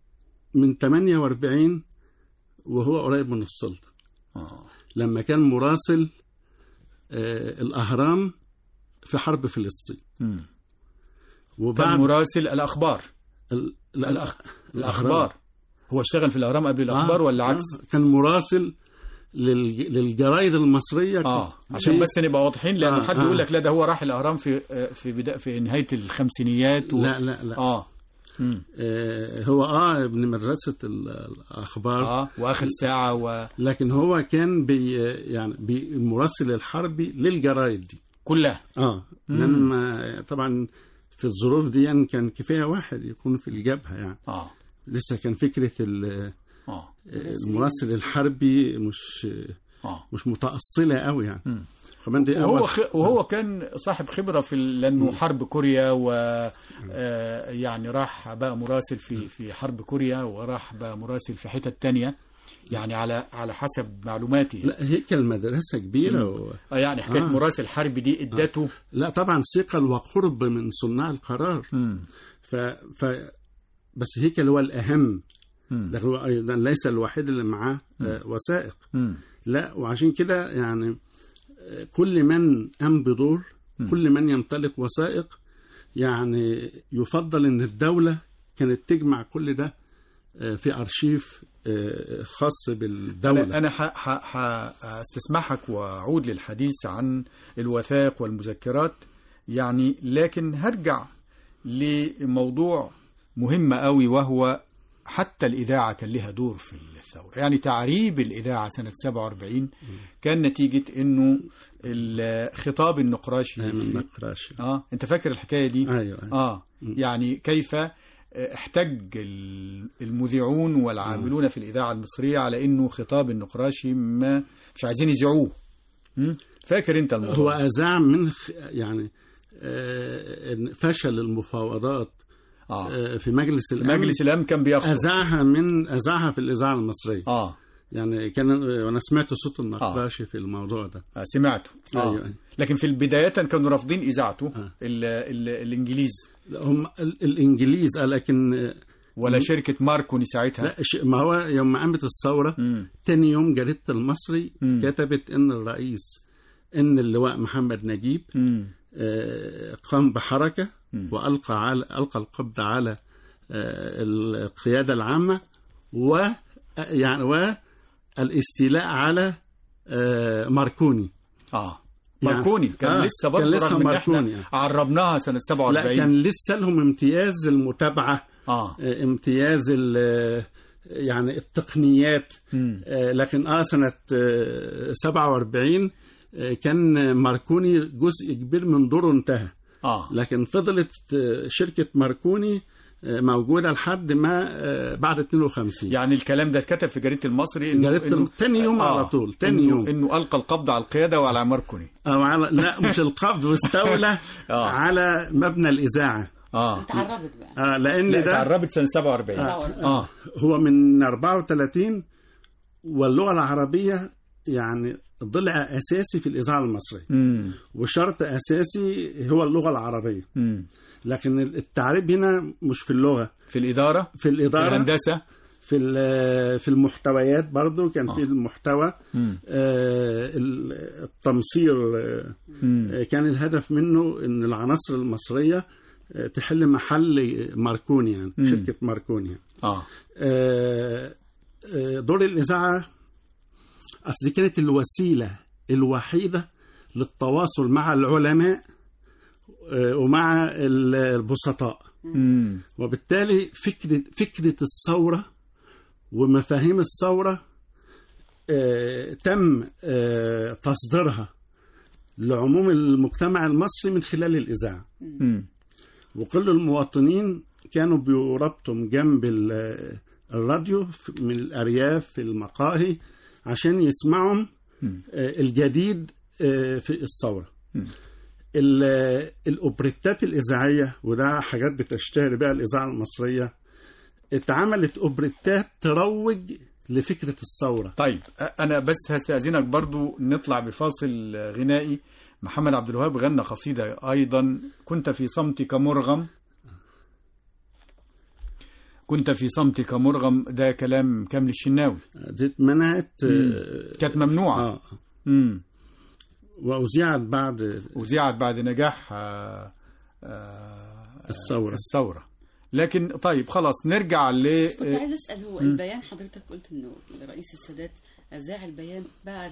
من 48 وهو قريب من السلطة لما كان مراسل آه، الأهرام في حرب فلسطين مم. كان وبعد مراسل الأخبار ال- لا، الأخ... الأخبار هو اشتغل في الأهرام قبل الأخبار آه، ولا آه، عكس كان مراسل للج... للجرايد المصرية اه في- عشان بس نبقى واضحين لأن آه، حد آه. يقول لك لا ده هو راح الأهرام في آه، في بدا... في نهاية الخمسينيات و... لا لا لا اه مم. آه هو اه ابن مدرسة ال- الأخبار اه واخر ساعة وكلها لكن هو كان بي يعني بي المراسل الحربي للجرايد دي اه لأن ما- طبعا في الظروف دي كان كفاية واحد يكون في الجبهة يعني اه لسه كان فكرة ال- اه المراسل الحربي مش اه مش متأصلة قوي يعني مم. كمان دي وهو أول خ... وهو كان صاحب خبره في ال- لانه حرب كوريا و آه، يعني راح بقى مراسل في في حرب كوريا وراح بقى مراسل في حتت تانية يعني على على حسب معلوماتي لا هيك المدرسة كبيرة و... آه، يعني حكايه آه. مراسل حربي دي ادته لا طبعا ثقل وقرب من صناع القرار مم. ف... ف... بس هيك اللي هو الأهم مم. ده هو أيضا ليس الوحيد اللي معاه آه، وثائق مم. لا وعشان كده يعني آه، كل من قام بدور كل من يمتلك وثائق يعني يفضل ان الدولة كانت تجمع كل ده آه، في ارشيف آه، خاص بالدولة انا انا ح- ح- ح- استسمحك واعود للحديث عن الوثائق والمذكرات يعني لكن هرجع لموضوع مهم قوي وهو حتى الإذاعة كان لها دور في الثورة يعني تعريب الإذاعة سنة 47 كان نتيجة أنه الخطاب النقراشي من في- نقراش اه انت فاكر الحكايه دي ايوه أيوة. اه يعني كيف احتج ال- المذيعون والعاملون في الاذاعه المصريه على انه خطاب النقراشي ما مش عايزين يذيعوه م? فاكر انت هو الموضوع ده؟ أذاع من خ- يعني آه، إن فشل المفاوضات اه آه، في مجلس الأمن مجلس الامن كان بيخطب أذاعها من أذاعها في الإذاعة المصرية اه يعني كان وأنا سمعت صوت النقاشي في الموضوع ده آه، سمعته أيوة، آه. أيوة. لكن في البداية كانوا رافضين اذاعته آه. ال ال الانجليز لا، هم ال- الإنجليز آه، لكن آه، ولا شركه ماركوني ساعتها لا ش- ما هو يوم قامت الثورة مم. تاني يوم جريدة المصري مم. كتبت إن الرئيس إن اللواء محمد نجيب مم. آه، قام بحركة مم. وألقى على ألقى القبض على آه، القيادة العامة و يعني والاستيلاء على آه، ماركوني اه يعني- ماركوني كان آه، لسه كان برضه لسه رغم ان احنا ماركوني يعني. عربناها سنه لا 47 كان لسه لهم امتياز المتابعة اه آه، امتياز ال- يعني التقنيات مم. آه، لكن اه سنة آه، 47 آه، كان ماركوني جزء كبير من دوره انتهى اه لكن فضلت آه، شركة ماركوني آه، موجودة لحد ما آه، بعد 52 يعني الكلام ده اتكتب في جريده المصري انه جريدة الم- تاني يوم على طول، تاني إنه يوم. انه القى القبض على القياده وعلى ماركوني أو على لا مش القبض واستولى آه. على مبنى الإذاعة اه اتعربت بقى آه لأن لا ده اتعربت سنه 47 آه. اه هو من 34 واللغة العربية يعني ضلع اساسي في الاذاعه المصريه مم. وشرط اساسي هو اللغه العربيه مم. لكن التعريب هنا مش في اللغه في الإدارة في في الاداره الهندسة في ال- في المحتويات برضو كان آه. في المحتوى مم. آه، ال- التمصير آه، مم. آه، كان الهدف منه ان العناصر المصريه آه، تحل محل ماركوني يعني مم. شركه ماركوني يعني. آه آه، آه، دور الاذاعه اصل دي كانت الوسيله الوحيده للتواصل مع العلماء آه، ومع ال- البسطاء مم. وبالتالي فكرة فكرة الثورة ومفاهيم الثورة آه، تم آه، تصديرها لعموم المجتمع المصري من خلال الإذاعة مم. وكل المواطنين كانوا بيربطوا جنب ال- الراديو في- من الأرياف في المقاهي عشان يسمعوا مم. آه، الجديد آه، في الثورة مم. ال- الأوبريتات الإذاعية وده حاجات بتشتهر بها الإذاعة المصرية اتعملت أوبريتات تروج لفكرة الثورة طيب أ- أنا بس هستأذنك برضو نطلع بفاصل غنائي محمد عبد الوهاب غنى قصيدة أيضا كنت في صمتك مرغم كنت في صمتك مرغم ده كلام كامل الشناوي دي اتمنعت آه، كانت ممنوعة آه مم. وأذيعت بعد وزيعت بعد نجاح آه، آه، الثورة الثورة لكن طيب خلاص نرجع ل كنت عايز اسال هو البيان حضرتك قلت انه رئيس السادات اذاع البيان بعد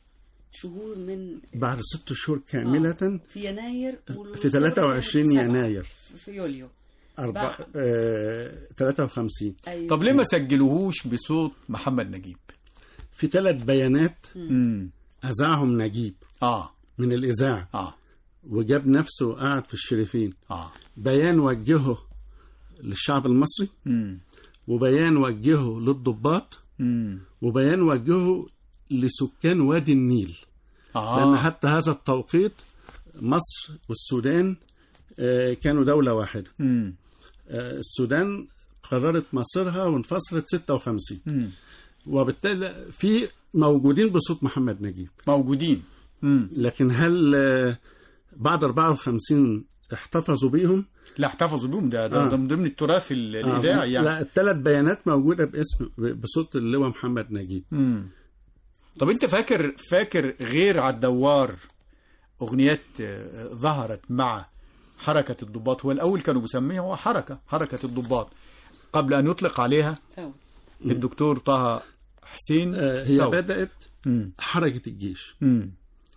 شهور من بعد ست شهور كاملة في يناير في 23 يناير في يوليو أربع بعد- آه 53 أيوة. طب ليه ما سجلوهوش بصوت محمد نجيب في ثلاث بيانات مم. أذاعهم نجيب اه من الإذاعة اه وجاب نفسه قاعد في الشريفين اه بيان وجهه للشعب المصري مم. وبيان وجهه للضباط مم. وبيان وجهه لسكان وادي النيل اه لأن حتى هذا التوقيت مصر والسودان آه، كانوا دولة واحدة مم. آه، السودان قررت مصيرها وانفصلت 56 مم. وبالتالي في موجودين بصوت محمد نجيب موجودين مم. لكن هل آه، بعد 54 احتفظوا بيهم لا احتفظوا بيهم ده ده, آه. ده من ضمن التراث ال- آه، الاذاعي يعني لا الثلاث بيانات موجودة باسم بصوت اللواء محمد نجيب مم. طب انت فاكر فاكر غير على الدوار اغنيات آه، ظهرت مع حركة الضباط هو الاول كانوا بيسميها هو حركة حركة الضباط قبل ان يطلق عليها ثورة. الدكتور طه حسين آه، هي ثور. بدأت مم. حركة الجيش مم.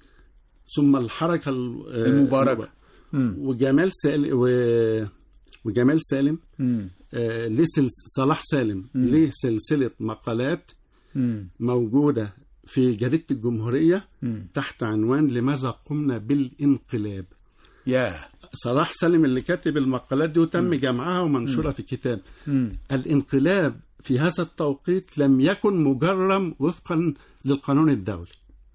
ثم الحركة ال- آه، المباركة. مم. وجمال سالم و... وجمال سالم مم. آه، ليه سلس... صلاح سالم ليه سلسلة مقالات مم. موجودة في جريدة الجمهورية مم. تحت عنوان لماذا قمنا بالانقلاب يا صلاح سالم اللي كاتب المقالات دي وتم جمعها ومنشورة في كتاب مم. الانقلاب في هذا التوقيت لم يكن مجرم وفقا للقانون الدولي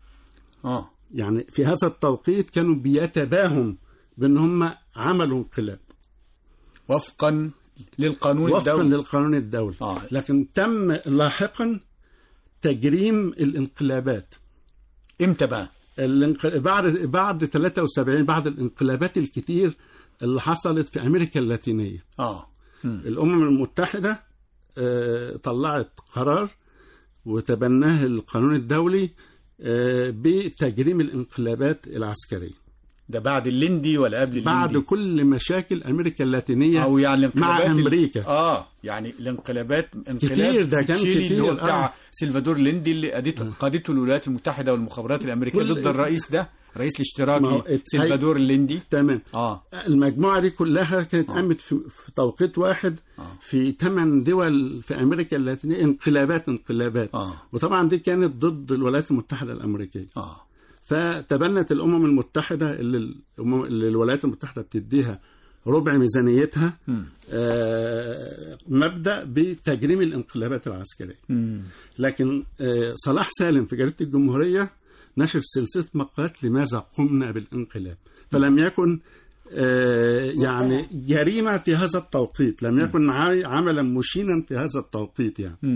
اه يعني في هذا التوقيت كانوا بيتباهم بان هم عملوا انقلاب وفقا للقانون وفقا الدولي للقانون الدولي آه. لكن تم لاحقا تجريم الانقلابات امتى بقى الانق... بعد بعد 73 بعد الانقلابات الكتير اللي حصلت في امريكا اللاتينيه اه مم. الامم المتحده آه، طلعت قرار وتبناه القانون الدولي آه، بتجريم الانقلابات العسكريه ده بعد الليندي ولا قبل الليندي بعد كل مشاكل امريكا اللاتينيه او يعني مع الانقلابات ال- امريكا اه يعني الانقلابات انقلاب كتير، ده كان تشيلي اللي هو كتير، بتاع آه. سلفادور ليندي اللي قادته قادته الولايات المتحده والمخابرات الامريكيه كل- ضد الرئيس ده الرئيس ما هو الاشتراكي ات- سلفادور ليندي تمام اه المجموعه دي كلها كانت قامت في, في توقيت واحد آه. في ثمان دول في امريكا اللاتينيه انقلابات انقلابات اه وطبعا دي كانت ضد الولايات المتحده الامريكيه اه فتبنت الامم المتحده اللي, الأمم- اللي الولايات المتحده بتديها ربع ميزانيتها مم. آه، مبدا بتجريم الانقلابات العسكريه مم. لكن آه، صلاح سالم في جريده الجمهوريه نشر سلسله مقالات لماذا قمنا بالانقلاب فلم يكن آه، يعني جريمه في هذا التوقيت لم يكن عا- عملا مشينا في هذا التوقيت يعني مم.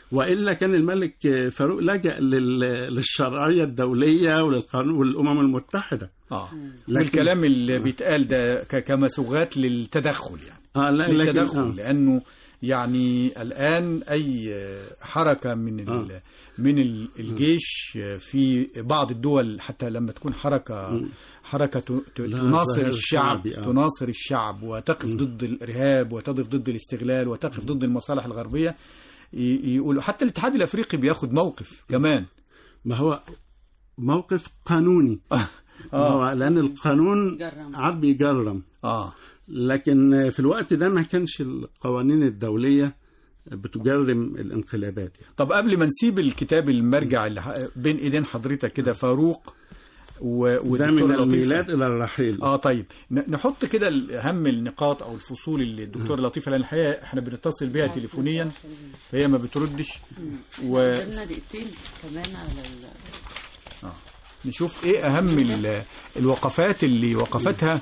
والا كان الملك آه، فاروق لجأ لل- للشرعيه الدوليه وللقانون والامم المتحده اه لكن- والكلام اللي بيتقال ده ك- كمسوغات للتدخل يعني اه لا لكن للتدخل آه. لانه يعني الان اي حركه من ال- آه. من ال- الجيش في بعض الدول حتى لما تكون حركه حركه ت- ت- لا، تناصر ظاهر الشعب شعبي، آه. تناصر الشعب وتقف ضد الارهاب وتقف ضد الاستغلال وتقف ضد المصالح الغربيه ي- يقولوا حتى الاتحاد الافريقي بياخد موقف كمان ما هو موقف قانوني آه. لان القانون جرم. عاد بيجرم اه لكن في الوقت ده ما كانش القوانين الدوليه بتجرم الانقلابات يعني. طب قبل ما نسيب الكتاب المرجع اللي ح- بين ايدين حضرتك كده فاروق و... ده ودكتور من لطيف. الميلاد الى الرحيل اه طيب ن- نحط كده ال- اهم النقاط او الفصول اللي الدكتور لطيفه لان الحقيقه احنا بنتصل بيها تليفونيا فهي ما بتردش قدامنا دقيقتين كمان على ال... ونشوف ايه اهم ال- الوقفات اللي وقفتها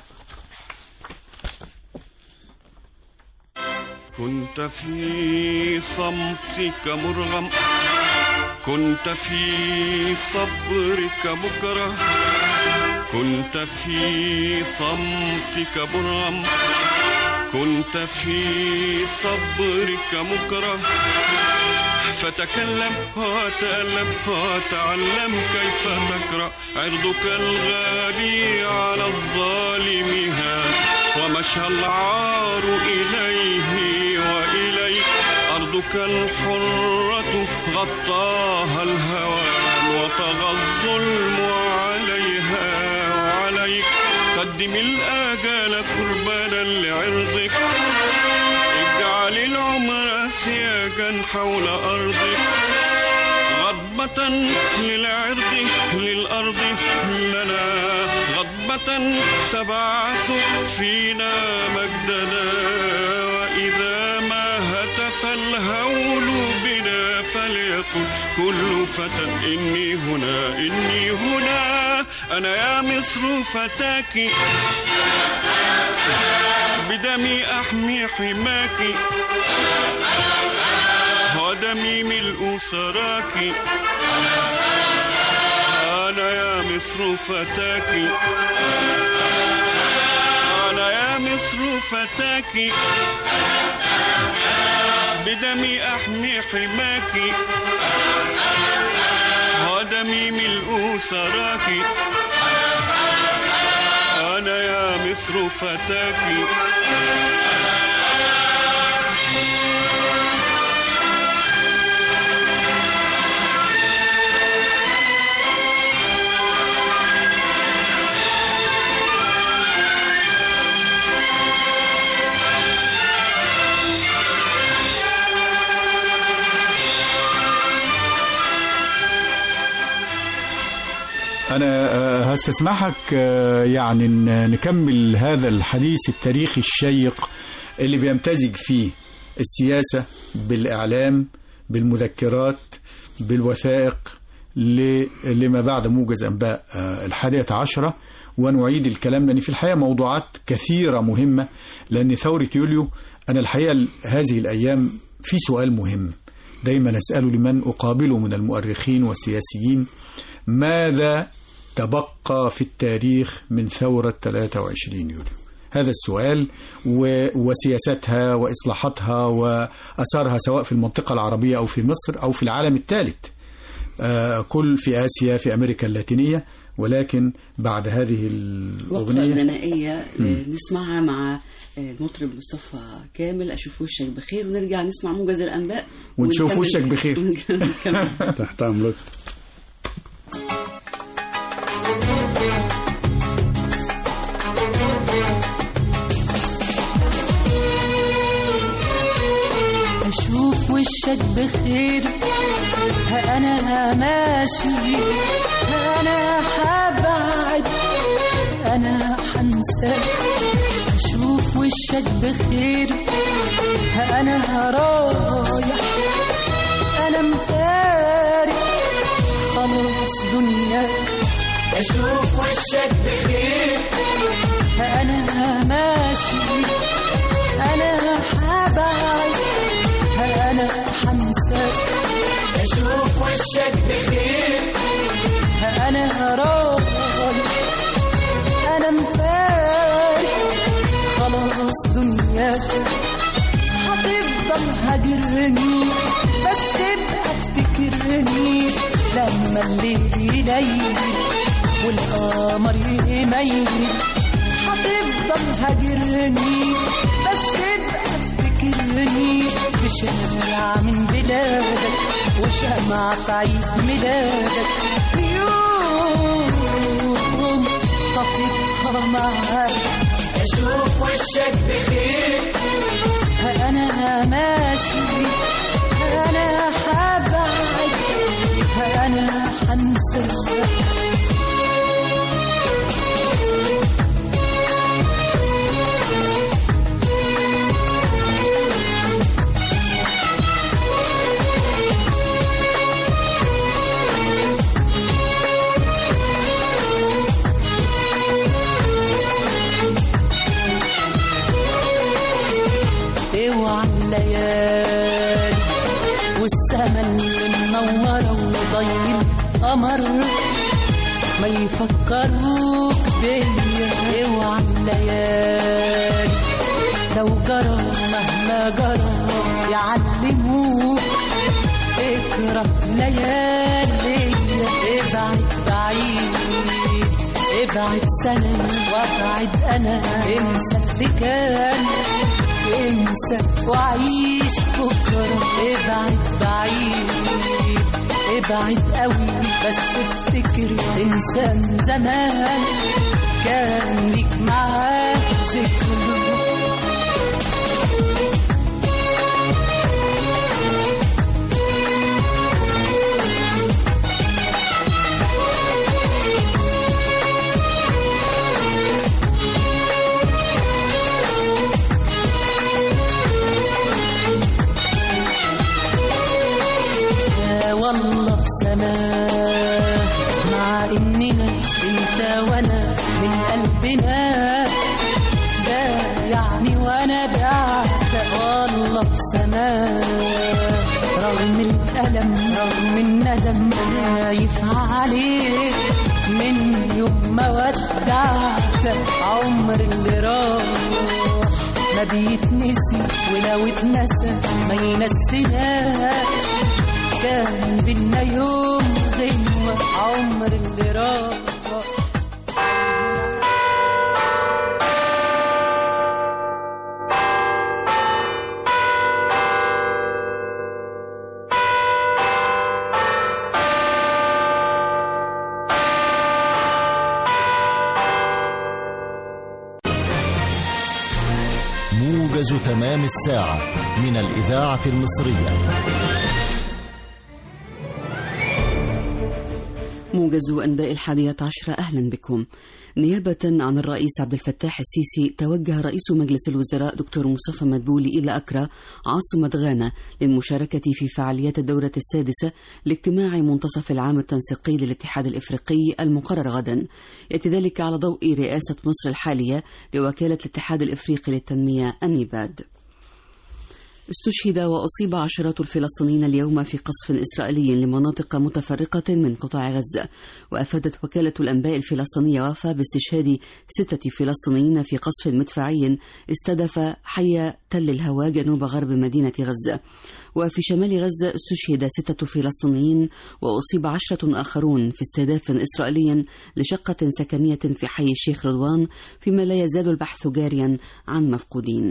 كنت في صمتك مرغم كنت في صبرك مكره كنت في صمتك مرغم كنت في صبرك مكره فتكلم وتألم وتعلم كيف تكره عرضك الغالي على الظالم هان ومشى العار إليه وإليك أرضك الحرة غطاها الهوان وطغى الظلم عليها وعليك قدم الآجال قربانا لعرضك اجعل العمر سياجا حول أرضك غضبة للعرض للأرض لنا غضبة تبعث فينا مجدنا وإذا ما هتف الهول بنا فليقل كل فتى إني هنا إني هنا أنا يا مصر فتاك بدمي أحمي حماك ودمي ملء سراك أنا يا مصر فتاك أنا يا مصر فتاك بدمي أحمي حماك ودمي ملء سراك أنا يا مصر فتاك أنا آه، هستسمحك آه، يعني ن- نكمل هذا الحديث التاريخي الشيق اللي بيمتزج فيه السياسة بالإعلام بالمذكرات بالوثائق ل- لما بعد موجز أنباء آه، الحادية عشرة ونعيد الكلام لأن في الحقيقة موضوعات كثيرة مهمة لأن ثورة يوليو أنا الحقيقة ال- هذه الأيام في سؤال مهم دايما أسأله لمن أقابله من المؤرخين والسياسيين ماذا تبقى في التاريخ من ثورة 23 يوليو هذا السؤال و- وسياستها وإصلاحاتها وأثرها سواء في المنطقة العربية أو في مصر أو في العالم الثالث آه، كل في آسيا في أمريكا اللاتينية ولكن بعد هذه وقفة الأغنية غنائية نسمعها مع المطرب مصطفى كامل أشوف وشك بخير ونرجع نسمع موجز الأنباء ونشوف ونكمل- وشك بخير. ونكمل. تحت أمرك أشوف وشك بخير ها أنا ماشي ها أنا حبعد أنا حنساك أشوف وشك بخير ها أنا رايح أنا مفارق خلاص دنياك أشوف وشك بخير ها أنا ماشي أنا حبعد أنا حنساك انا مفارق خلاص دنياك هتفضل هاجرني بس ابقى افتكرني لما الليل يليل والقمر يميل هتفضل هاجرني بس ابقى افتكرني في شارع من بلادك وشمعة عيد ميلادك يوم طفيتها معاك اشوف وشك بخير انا ماشي انا حبعد انا حنساك اوعى الليالي والسما اللي منورة وضي القمر ما يفكروك بيا اوعى الليالي لو جرى مهما جرى يعلموك اكره ليالي ابعد بعيد ابعد سنة وابعد انا انسى اللي كان انسى وعيش بكرة ابعد بعيد ابعد قوي بس افتكر انسان زمان كان ليك معاه ذكرى يا والله في سماه مع اننا انت وانا من قلبنا ده يعني وانا بعتق والله في سماه رغم الألم رغم الندم خايف عليك من يوم ما ودعتك عمر اللي راح ما بيتنسي ولو اتنسى ما ينسيناش كان بينا يوم غنوة عمر اللي راح موجز تمام الساعة من الإذاعة المصرية موجز أنباء الحادية عشرة أهلا بكم نيابة عن الرئيس عبد الفتاح السيسي توجه رئيس مجلس الوزراء دكتور مصطفى مدبولي إلى أكرا عاصمة غانا للمشاركة في فعاليات الدورة السادسة لاجتماع منتصف العام التنسيقي للاتحاد الإفريقي المقرر غدا يأتي ذلك على ضوء رئاسة مصر الحالية لوكالة الاتحاد الإفريقي للتنمية النيباد استشهد وأصيب عشرات الفلسطينيين اليوم في قصف إسرائيلي لمناطق متفرقة من قطاع غزة وأفادت وكالة الأنباء الفلسطينية وفا باستشهاد ستة فلسطينيين في قصف مدفعي استهدف حي تل الهوى جنوب غرب مدينة غزة وفي شمال غزة استشهد ستة فلسطينيين وأصيب عشرة آخرون في استهداف إسرائيلي لشقة سكنية في حي الشيخ رضوان فيما لا يزال البحث جاريا عن مفقودين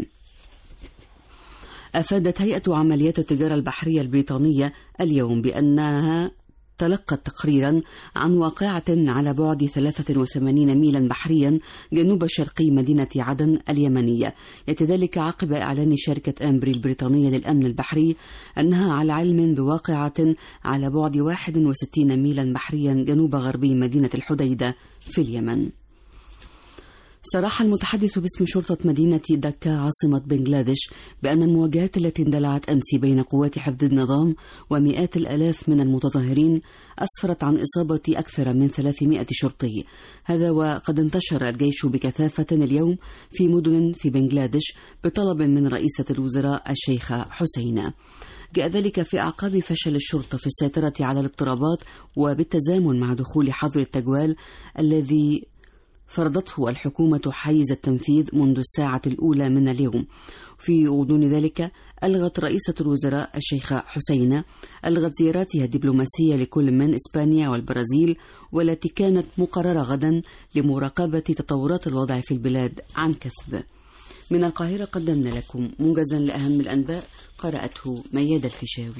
أفادت هيئة عمليات التجارة البحرية البريطانية اليوم بأنها تلقت تقريرا عن واقعة على بعد 83 ميلا بحريا جنوب شرقي مدينة عدن اليمنية يأتي ذلك عقب إعلان شركة أمبري البريطانية للأمن البحري أنها على علم بواقعة على بعد 61 ميلا بحريا جنوب غربي مدينة الحديدة في اليمن صرح المتحدث باسم شرطة مدينة دكا عاصمة بنغلاديش بأن المواجهات التي اندلعت أمس بين قوات حفظ النظام ومئات الآلاف من المتظاهرين أسفرت عن إصابة أكثر من 300 شرطي هذا وقد انتشر الجيش بكثافة اليوم في مدن في بنغلاديش بطلب من رئيسة الوزراء الشيخة حسينة جاء ذلك في أعقاب فشل الشرطة في السيطرة على الاضطرابات وبالتزامن مع دخول حظر التجوال الذي فرضته الحكومة حيز التنفيذ منذ الساعة الأولى من اليوم في غضون ذلك ألغت رئيسة الوزراء الشيخة حسينة ألغت زياراتها الدبلوماسية لكل من إسبانيا والبرازيل والتي كانت مقررة غدا لمراقبة تطورات الوضع في البلاد عن كثب من القاهرة قدمنا لكم موجزا لأهم الأنباء قرأته مياد الفيشاوي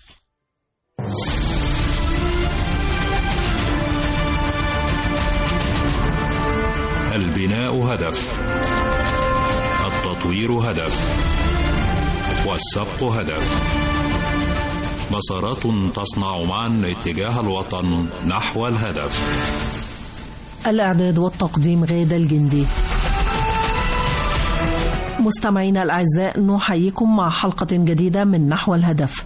البناء هدف التطوير هدف والسبق هدف مسارات تصنع معا اتجاه الوطن نحو الهدف الإعداد والتقديم غادة الجندي مستمعينا الأعزاء نحييكم مع حلقة جديدة من نحو الهدف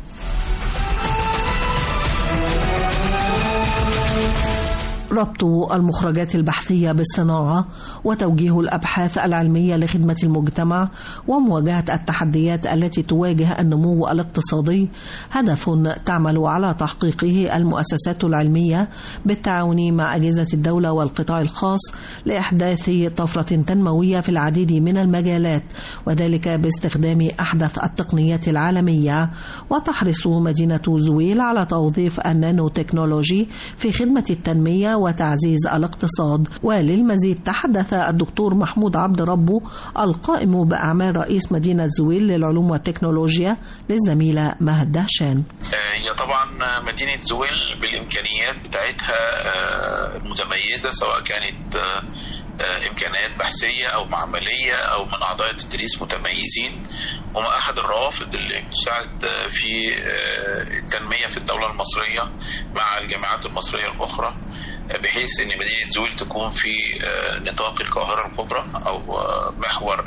ربط المخرجات البحثية بالصناعة وتوجيه الأبحاث العلمية لخدمة المجتمع ومواجهة التحديات التي تواجه النمو الاقتصادي هدف تعمل على تحقيقه المؤسسات العلمية بالتعاون مع أجهزة الدولة والقطاع الخاص لإحداث طفرة تنموية في العديد من المجالات وذلك باستخدام أحدث التقنيات العالمية وتحرص مدينة زويل على توظيف النانو تكنولوجي في خدمة التنمية وتعزيز الاقتصاد وللمزيد تحدث الدكتور محمود عبد ربه القائم بأعمال رئيس مدينة زويل للعلوم والتكنولوجيا للزميلة مهد دهشان هي طبعا مدينة زويل بالإمكانيات بتاعتها المتميزة سواء كانت امكانيات بحثيه او معمليه او من اعضاء التدريس متميزين هم احد الروافد اللي بتساعد في التنميه في الدوله المصريه مع الجامعات المصريه الاخرى بحيث ان مدينه زويل تكون في نطاق القاهره الكبرى او محور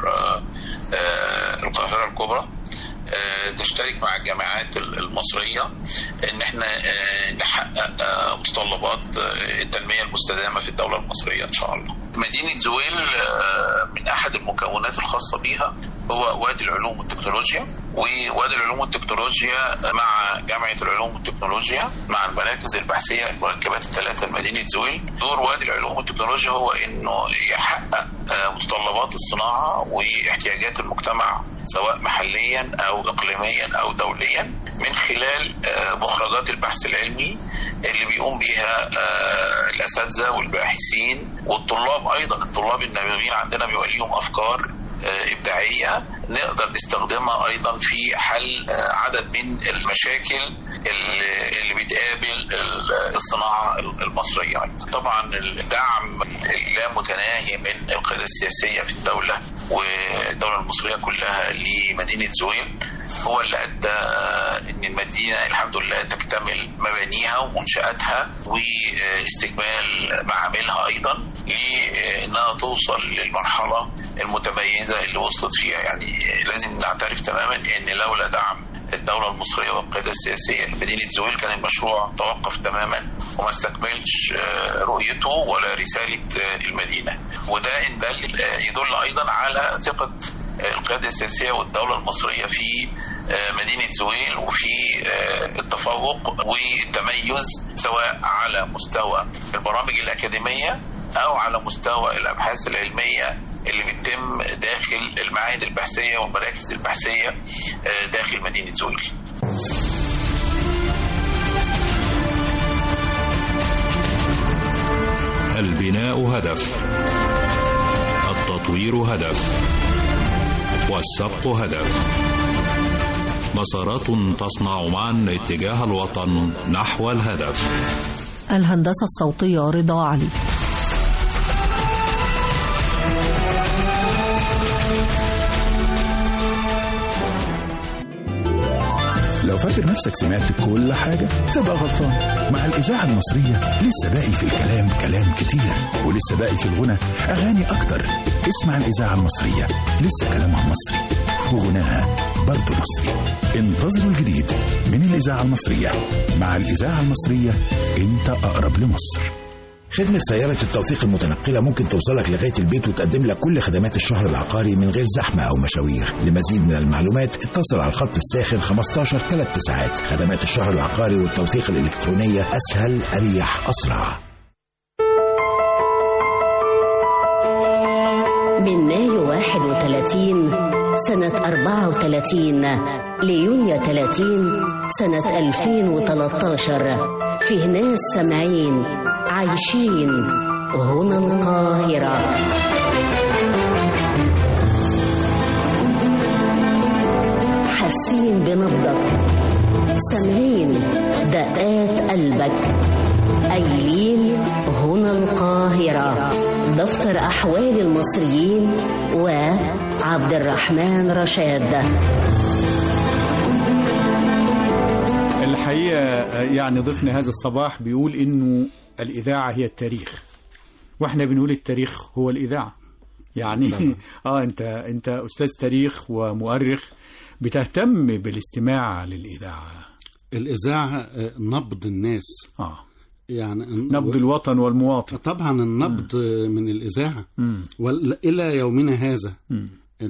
القاهره الكبرى تشترك مع الجامعات المصرية ان احنا نحقق متطلبات التنمية المستدامة في الدولة المصرية ان شاء الله مدينة زويل من احد المكونات الخاصة بها هو وادي العلوم والتكنولوجيا ووادي العلوم والتكنولوجيا مع جامعة العلوم والتكنولوجيا مع المراكز البحثية المركبات الثلاثة لمدينة زويل دور وادي العلوم والتكنولوجيا هو انه يحقق متطلبات الصناعة واحتياجات المجتمع سواء محليا او اقليميا او دوليا من خلال مخرجات البحث العلمي اللي بيقوم بيها الاساتذه والباحثين والطلاب ايضا الطلاب النابغين عندنا بيبقى ليهم افكار ابداعيه نقدر نستخدمها ايضا في حل عدد من المشاكل اللي بتقابل الصناعه المصريه طبعا الدعم اللامتناهي من القياده السياسيه في الدوله والدوله المصريه كلها لمدينه زويل هو اللي ادى ان المدينه الحمد لله تكتمل مبانيها ومنشاتها واستكمال معاملها ايضا لانها توصل للمرحله المتميزه اللي وصلت فيها يعني لازم نعترف تماما ان لولا دعم الدولة المصرية والقيادة السياسية لمدينة زويل كان المشروع توقف تماما وما استكملش رؤيته ولا رسالة المدينة وده إن دل يدل أيضا على ثقة القيادة السياسية والدولة المصرية في مدينة زويل وفي التفوق والتميز سواء على مستوى البرامج الأكاديمية أو على مستوى الأبحاث العلمية اللي بتتم داخل المعاهد البحثية والمراكز البحثية داخل مدينة زويل البناء هدف التطوير هدف والسبق هدف مسارات تصنع معا اتجاه الوطن نحو الهدف الهندسة الصوتية رضا علي لو فاكر نفسك سمعت كل حاجة تبقى غلطان مع الإذاعة المصرية لسه باقي في الكلام كلام كتير ولسه باقي في الغنى أغاني أكتر اسمع الإذاعة المصرية لسه كلامها مصري وغناها برضه مصري انتظروا الجديد من الإذاعة المصرية مع الإذاعة المصرية أنت أقرب لمصر خدمة سيارة التوثيق المتنقلة ممكن توصلك لغاية البيت وتقدم لك كل خدمات الشهر العقاري من غير زحمة أو مشاوير لمزيد من المعلومات اتصل على الخط الساخن 15 3 ساعات خدمات الشهر العقاري والتوثيق الإلكترونية أسهل أريح أسرع من مايو 31 سنة 34 ليونيو 30 سنة 2013 فيه ناس سامعين عايشين هنا القاهرة حاسين بنبضك سامعين دقات قلبك قايلين هنا القاهرة دفتر أحوال المصريين وعبد الرحمن رشاد الحقيقة يعني ضيفنا هذا الصباح بيقول إنه الإذاعة هي التاريخ وإحنا بنقول التاريخ هو الإذاعة يعني آه أنت أنت أستاذ تاريخ ومؤرخ بتهتم بالاستماع للإذاعة الإذاعة آه، نبض الناس آه يعني نبض الوطن والمواطن طبعا النبض من الإذاعة مم. وإلى يومنا هذا مم.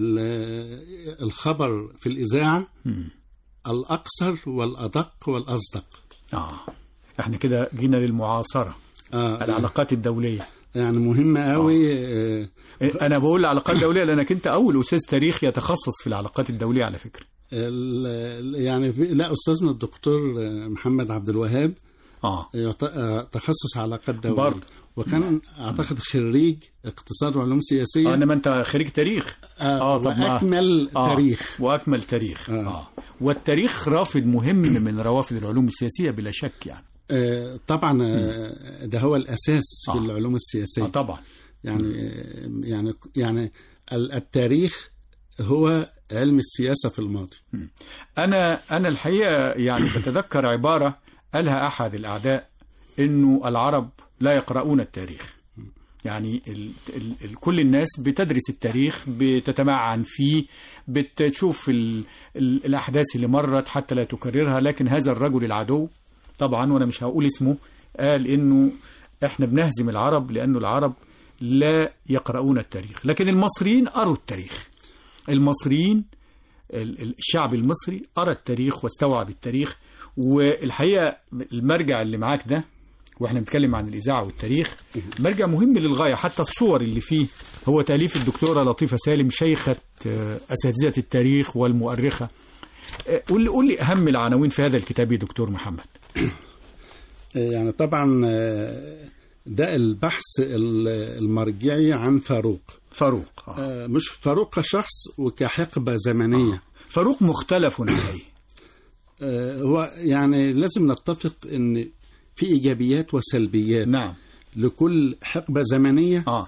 ال- الخبر في الإذاعة مم. الأقصر والأدق والأصدق آه إحنا كده جينا للمعاصرة آه العلاقات الدولية يعني مهمة قوي آه. أنا بقول العلاقات الدولية لأنك أنت أول أستاذ تاريخ يتخصص في العلاقات الدولية على فكرة ال- يعني في لا أستاذنا الدكتور آه، محمد عبد الوهاب آه يعت- آه، تخصص علاقات دولية برضه. وكان أعتقد خريج اقتصاد وعلوم سياسية آه إنما أنت خريج تاريخ آه طب ما- وأكمل آه. تاريخ وأكمل تاريخ آه. آه. والتاريخ رافد مهم من روافد العلوم السياسية بلا شك يعني آه، طبعا آه، ده هو الأساس في آه. العلوم السياسية آه طبعا يعني يعني يعني ال- التاريخ هو علم السياسة في الماضي أنا أنا الحقيقة يعني بتذكر عبارة قالها أحد الأعداء إنه العرب لا يقرؤون التاريخ يعني ال ال ال كل الناس بتدرس التاريخ بتتمعن فيه بتشوف ال ال الأحداث اللي مرت حتى لا تكررها لكن هذا الرجل العدو طبعا وأنا مش هقول اسمه قال إنه إحنا بنهزم العرب لأنه العرب لا يقرؤون التاريخ لكن المصريين قروا التاريخ المصريين ال- ال- الشعب المصري قرا التاريخ واستوعب التاريخ والحقيقه المرجع اللي معاك ده واحنا بنتكلم عن الاذاعه والتاريخ مرجع مهم للغايه حتى الصور اللي فيه هو تاليف الدكتوره لطيفه سالم شيخه آه، اساتذه التاريخ والمؤرخه آه، قول لي قول لي اهم العناوين في هذا الكتاب يا دكتور محمد آه، يعني طبعا آه، ده البحث ال- المرجعي عن فاروق فاروق آه، مش فاروق كشخص وكحقبة زمنية فاروق مختلف عليه آه، هو يعني لازم نتفق ان في ايجابيات وسلبيات نعم لكل حقبة زمنية اه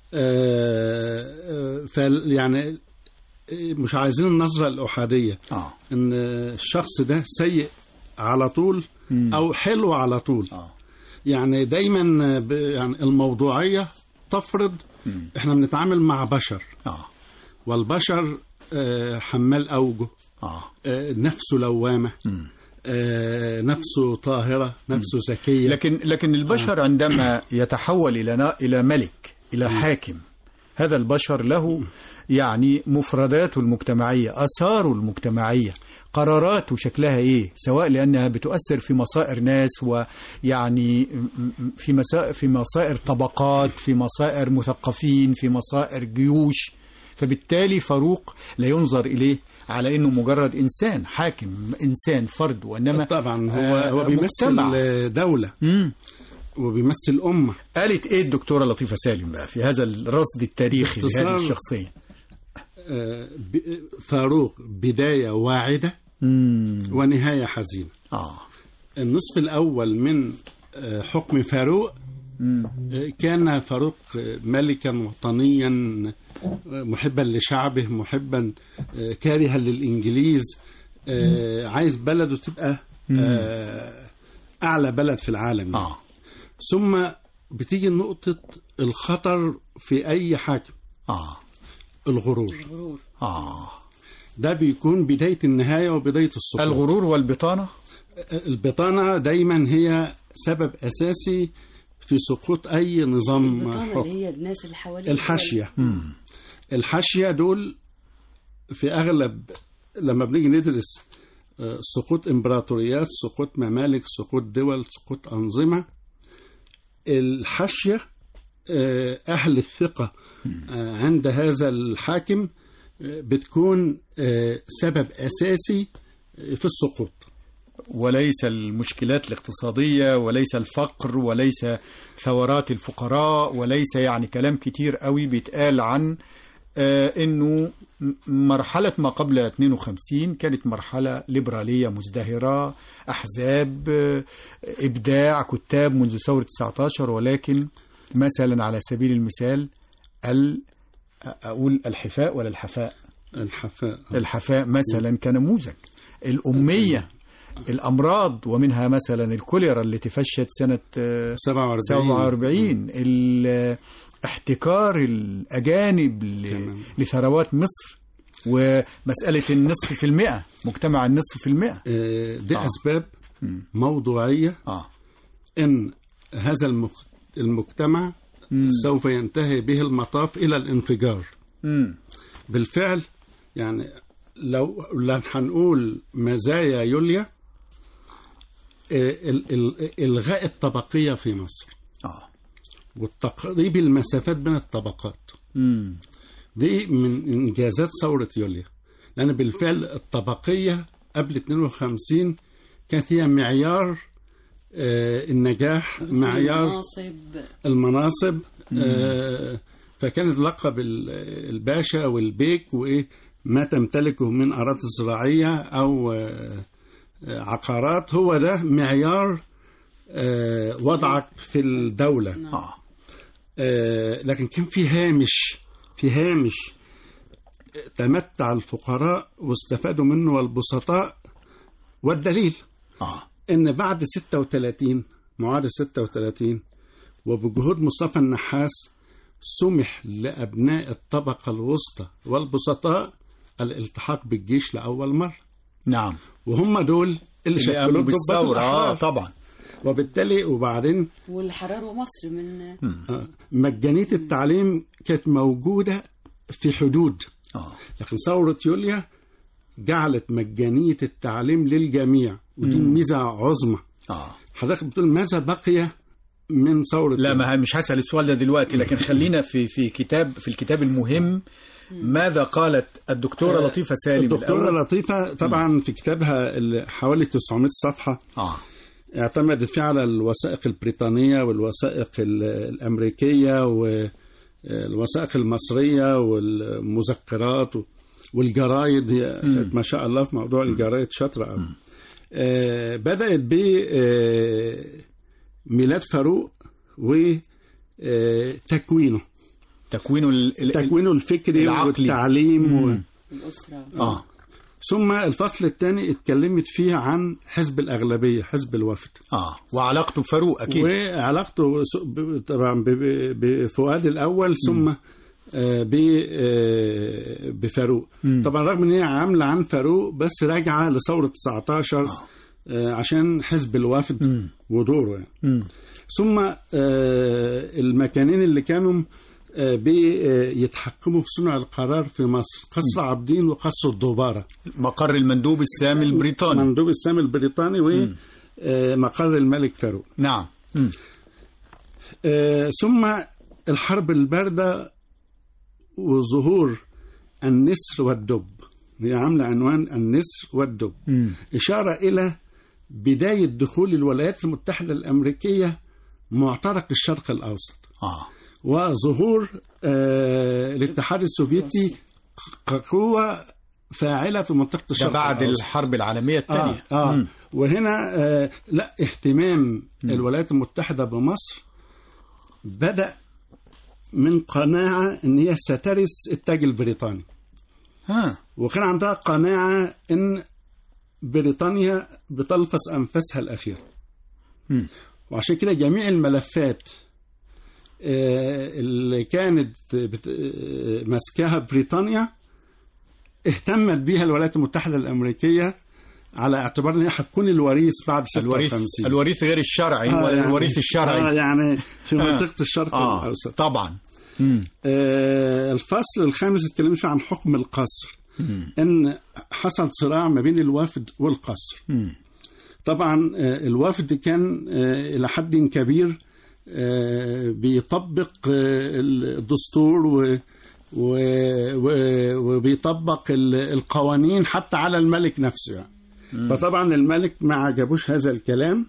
فال يعني مش عايزين النظرة الأحادية اه ان الشخص ده سيء على طول مم. او حلو على طول آه. يعني دايما ب- يعني الموضوعية تفرض مم. احنا بنتعامل مع بشر اه والبشر آه، حمال أوجه اه آه، نفسه لوامة مم. آه، نفسه طاهرة نفسه ذكية لكن لكن البشر عندما يتحول الى نا- الى ملك الى حاكم هذا البشر له يعني مفرداته المجتمعيه اثاره المجتمعيه قراراته شكلها ايه سواء لانها بتؤثر في مصائر ناس ويعني م- م- في مسائر في مصائر طبقات في مصائر مثقفين في مصائر جيوش فبالتالي فاروق لا ينظر اليه على انه مجرد انسان حاكم انسان فرد وانما طبعا هو آه، هو بيمثل مجتمع. دولة مم. وبيمثل أمة قالت ايه الدكتوره لطيفه سالم بقى في هذا الرصد التاريخي باختصار- لهذه الشخصيه آه، ب- فاروق بداية واعدة مم. ونهاية حزينة اه النصف الأول من آه، حكم فاروق مم. آه، كان فاروق آه، ملكا وطنيا آه، محبا لشعبه محبا آه، كارها للإنجليز آه، عايز بلده تبقى آه، أعلى بلد في العالم اه ثم بتيجي نقطة الخطر في أي حاكم اه الغرور اه ده بيكون بداية النهاية وبداية السقوط الغرور والبطانه البطانة دايما هي سبب أساسي في سقوط أي نظام البطانة حكم اللي هي الناس اللي حوالين الحاشية مم. الحاشية دول في أغلب لما بنيجي ندرس آه، سقوط إمبراطوريات سقوط ممالك سقوط دول سقوط أنظمة الحاشية آه، أهل الثقة آه، عند هذا الحاكم آه، بتكون آه، سبب أساسي في السقوط وليس المشكلات الاقتصادية وليس الفقر وليس ثورات الفقراء وليس يعني كلام كتير قوي بيتقال عن آه، انه م- مرحلة ما قبل 52 كانت مرحلة ليبرالية مزدهرة احزاب آه، ابداع كتاب منذ ثورة 19 ولكن مثلا على سبيل المثال ال اقول الحفاء ولا الحفاء الحفاء الحفاء مثلا كنموذج الأمية الأمراض ومنها مثلا الكوليرا اللي تفشت سنة آه، 47 47 ال- احتكار الأجانب ل- لثروات مصر ومسألة النصف في المئة مجتمع النصف في المئة آه، دي آه. أسباب موضوعية آه. إن هذا المك- المجتمع سوف ينتهي به المطاف إلى الانفجار مم. بالفعل يعني لو لو هنقول مزايا يوليا آه، ال- ال- إلغاء الطبقية في مصر آه. والتقريب المسافات بين الطبقات مم. دي من إنجازات ثورة يوليا لأن بالفعل الطبقية قبل 52 كانت هي معيار آه، النجاح معيار المناصب المناصب مم. آه، فكانت لقب ال- الباشا والبيك وإيه ما تمتلكه من أراضي زراعية أو آه، آه، عقارات هو ده معيار آه، وضعك في الدولة آه. آه، لكن كان في هامش في هامش تمتع الفقراء واستفادوا منه والبسطاء والدليل آه. ان بعد 36 معاهدة 36 وبجهود مصطفى النحاس سمح لأبناء الطبقة الوسطى والبسطاء الالتحاق بالجيش لأول مرة نعم وهم دول اللي اللي شكلوا قاموا الضباط بالثورة آه الأحرار طبعا وبالتالي وبعدين والحرار ومصر من آه، مجانية التعليم كانت موجودة في حدود آه. لكن ثورة يوليا جعلت مجانية التعليم للجميع ودي مم. ميزة عظمى آه. حضرتك بتقول ماذا بقي من ثورة لا ما مش هسأل السؤال ده دلوقتي لكن خلينا في في كتاب في الكتاب المهم ماذا قالت الدكتورة آه، لطيفة سالم الدكتورة الأول؟ لطيفة طبعا في كتابها اللي حوالي 900 صفحة آه. اعتمدت فيه على الوثائق البريطانية والوثائق ال- الأمريكية والوثائق المصرية والمذكرات والجرايد هي كانت ما شاء الله في موضوع الجرايد شاطرة قوي آه بدأت ب آه، ميلاد فاروق وتكوينه تكوينه ال- ال- تكوينه الفكري العقلي. والتعليم و... مم. الأسرة آه. ثم الفصل الثاني اتكلمت فيه عن حزب الأغلبية حزب الوفد آه وعلاقته بفاروق أكيد وعلاقته س- ب- طبعا ب- ب- بفؤاد الأول ثم آه، ب- آه، بفاروق مم. طبعا رغم ان هي عامله عن فاروق بس راجعه لثوره 19 آه، عشان حزب الوفد مم. ودوره يعني مم. ثم آه، المكانين اللي كانوا آه، بيتحكموا في صنع القرار في مصر قصر عابدين وقصر الدوبارة مقر المندوب السامي البريطاني مندوب السامي البريطاني ومقر الملك فاروق نعم مم. آه، ثم الحرب الباردة وظهور النسر والدب هي عاملة عنوان النسر والدب مم. إشارة إلى بداية دخول الولايات المتحدة الأمريكية معترك الشرق الأوسط آه. وظهور آه الاتحاد السوفيتي كقوة فاعلة في منطقة ده الشرق بعد الأوسط. الحرب العالمية الثانية آه, آه مم. وهنا آه لا اهتمام الولايات المتحدة بمصر بدأ من قناعة ان هي سترث التاج البريطاني ها وكان عندها قناعة ان بريطانيا بتلفظ انفاسها الاخيرة مم. وعشان كده جميع الملفات آه، اللي كانت بت- آه، ماسكاها بريطانيا اهتمت بيها الولايات المتحدة الأمريكية على اعتبار ان هي هتكون الوريث بعد الوريث 56 الوريث غير الشرعي آه، ولا يعني- الوريث الشرعي آه يعني في آه. منطقة الشرق آه. الأوسط طبعا مم. آه، الفصل الخامس اتكلمت فيه عن حكم القصر مم. ان حصل صراع ما بين الوفد والقصر مم. طبعا آه، الوفد كان آه، الى حد كبير آه، بيطبق آه، الدستور و و- و- وبيطبق ال- القوانين حتى على الملك نفسه يعني. مم. فطبعا الملك ما عجبوش هذا الكلام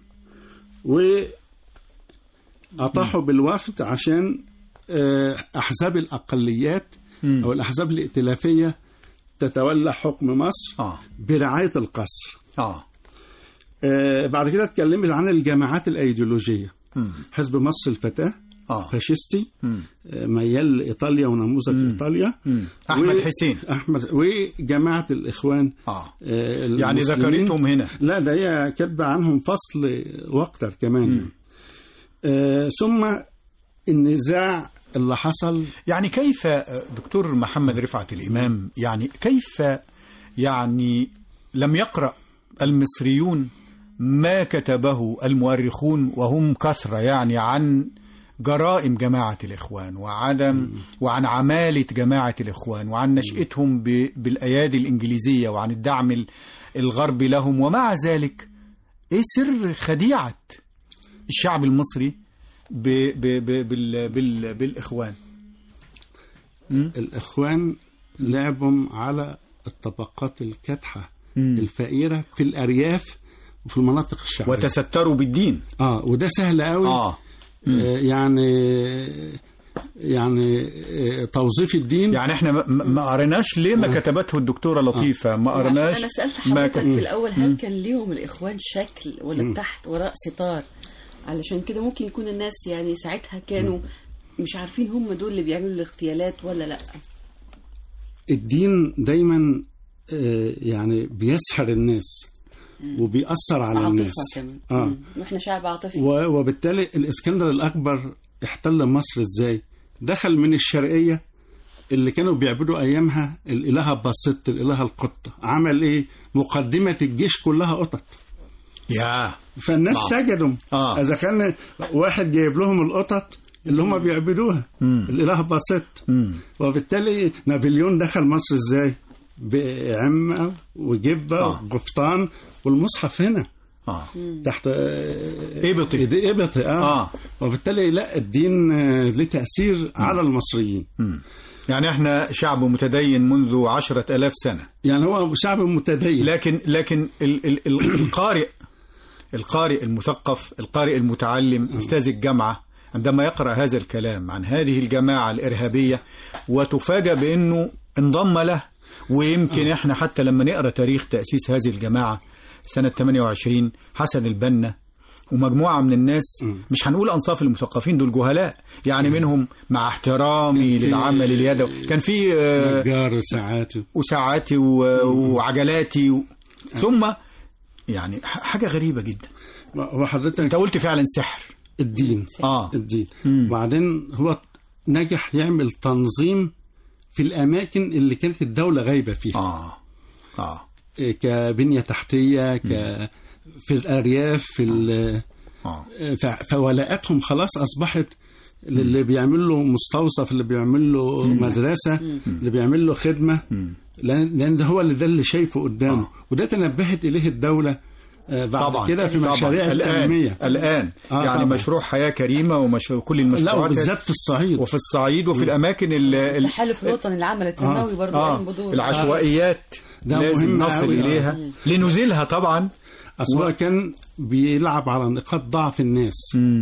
وأطاحوا بالوفد عشان آه، أحزاب الأقليات مم. أو الأحزاب الائتلافية تتولى حكم مصر آه. برعاية القصر آه. آه، بعد كده اتكلمت عن الجماعات الأيديولوجية مم. حزب مصر الفتاة آه. فاشيستي مم. آه، ميال لإيطاليا ونموذج إيطاليا مم. أحمد و- حسين أحمد وجماعة الإخوان آه. آه، يعني المسلمين. ذكرتهم هنا لا ده هي كاتبة عنهم فصل واكتر كمان مم. يعني. آه ثم النزاع اللي حصل يعني كيف دكتور محمد رفعت الإمام يعني كيف يعني لم يقرأ المصريون ما كتبه المؤرخون وهم كثرة يعني عن جرائم جماعة الإخوان وعدم وعن عمالة جماعة الإخوان وعن نشأتهم ب- بالأيادي الإنجليزية وعن الدعم ال- الغربي لهم ومع ذلك إيه سر خديعة الشعب المصري ب ب ب بال بال بالإخوان الإخوان لعبهم على الطبقات الكادحة مم. الفقيرة في الأرياف وفي المناطق الشعبية وتستروا بالدين اه وده سهل قوي آه. آه يعني يعني آه، توظيف الدين يعني احنا ما- ما ما قريناش ليه ما كتبته الدكتورة لطيفة ما قريناش انا سالت ما حضرتك كت- في الاول هل مم. كان ليهم الاخوان شكل ولا مم. تحت وراء ستار علشان كده ممكن يكون الناس يعني ساعتها كانوا مش عارفين هم دول اللي بيعملوا الاغتيالات ولا لا الدين دايما آه، يعني بيسحر الناس وبيأثر على عاطفه الناس كمان اه مم. واحنا شعب عاطفي و- وبالتالي الاسكندر الاكبر احتل مصر ازاي دخل من الشرقيه اللي كانوا بيعبدوا ايامها الالهه باسط الالهه القطه عمل ايه مقدمه الجيش كلها قطط يا فالناس نعم. سجدوا آه. اذا كان واحد جايب لهم القطط اللي هم بيعبدوها مم. الاله باسط مم. وبالتالي نابليون دخل مصر ازاي بعمه وجبه آه. وقفطان والمصحف هنا اه تحت إبطي. إبطي آه. آه. وبالتالي لا الدين آه، له تأثير على المصريين مم. يعني احنا شعب متدين منذ عشرة ألاف سنة يعني هو شعب متدين لكن لكن ال ال ال القارئ القارئ المثقف القارئ المتعلم أستاذ الجامعة عندما يقرأ هذا الكلام عن هذه الجماعة الإرهابية وتفاجأ بأنه انضم له ويمكن احنا حتى لما نقرأ تاريخ تأسيس هذه الجماعة سنة 28 حسن البنا ومجموعة من الناس مش هنقول أنصاف المثقفين دول جهلاء يعني منهم مع احترامي في- للعمل اليدوي كان في آه، نجار وساعات وساعاتي و- وعجلاتي و... ثم يعني ح- حاجة غريبة جدا وحضرتك انت قلت فعلا سحر الدين اه الدين مم. وبعدين هو نجح يعمل تنظيم في الأماكن اللي كانت الدولة غايبة فيها اه اه إيه، كبنية تحتية ك في الأرياف في ال- اه ف- فولاءاتهم خلاص أصبحت اللي بيعمل له مستوصف اللي بيعمل له مدرسة اللي بيعمل له خدمة لأن لأن ده هو اللي ده اللي شايفه قدامه وده تنبهت إليه الدولة آه، بعد طبعا كده في طبعاً. مشاريع الآن التنمية الآن آه، يعني طبعاً. مشروع حياة كريمة ومشروع كل لا المشروعات وبالذات في الصعيد وفي الصعيد وفي الأماكن ال- ال- التحالف الوطني العمل التنموي برضه آه قايم بدور العشوائيات ده لازم مهم نصل أوي. إليها آه. لنزيلها طبعا أصل هو كان بيلعب على نقاط ضعف الناس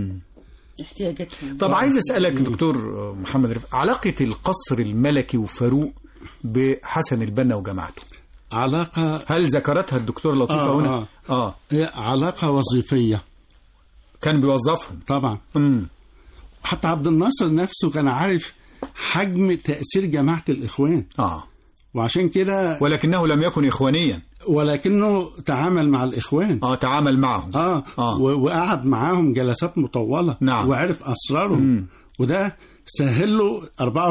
احتياجاتهم طب عايز اسالك دكتور محمد رفع علاقه القصر الملكي وفاروق بحسن البنا وجماعته علاقة هل ذكرتها الدكتور لطيفه آه، هنا آه. اه هي علاقة وظيفية كان بيوظفهم طبعا امم حتى عبد الناصر نفسه كان عارف حجم تأثير جماعة الإخوان اه وعشان كده ولكنه لم يكن اخوانيا ولكنه تعامل مع الإخوان اه تعامل معهم آه, آه. و- وقعد معاهم جلسات مطولة نعم. وعرف أسرارهم مم. وده سهل له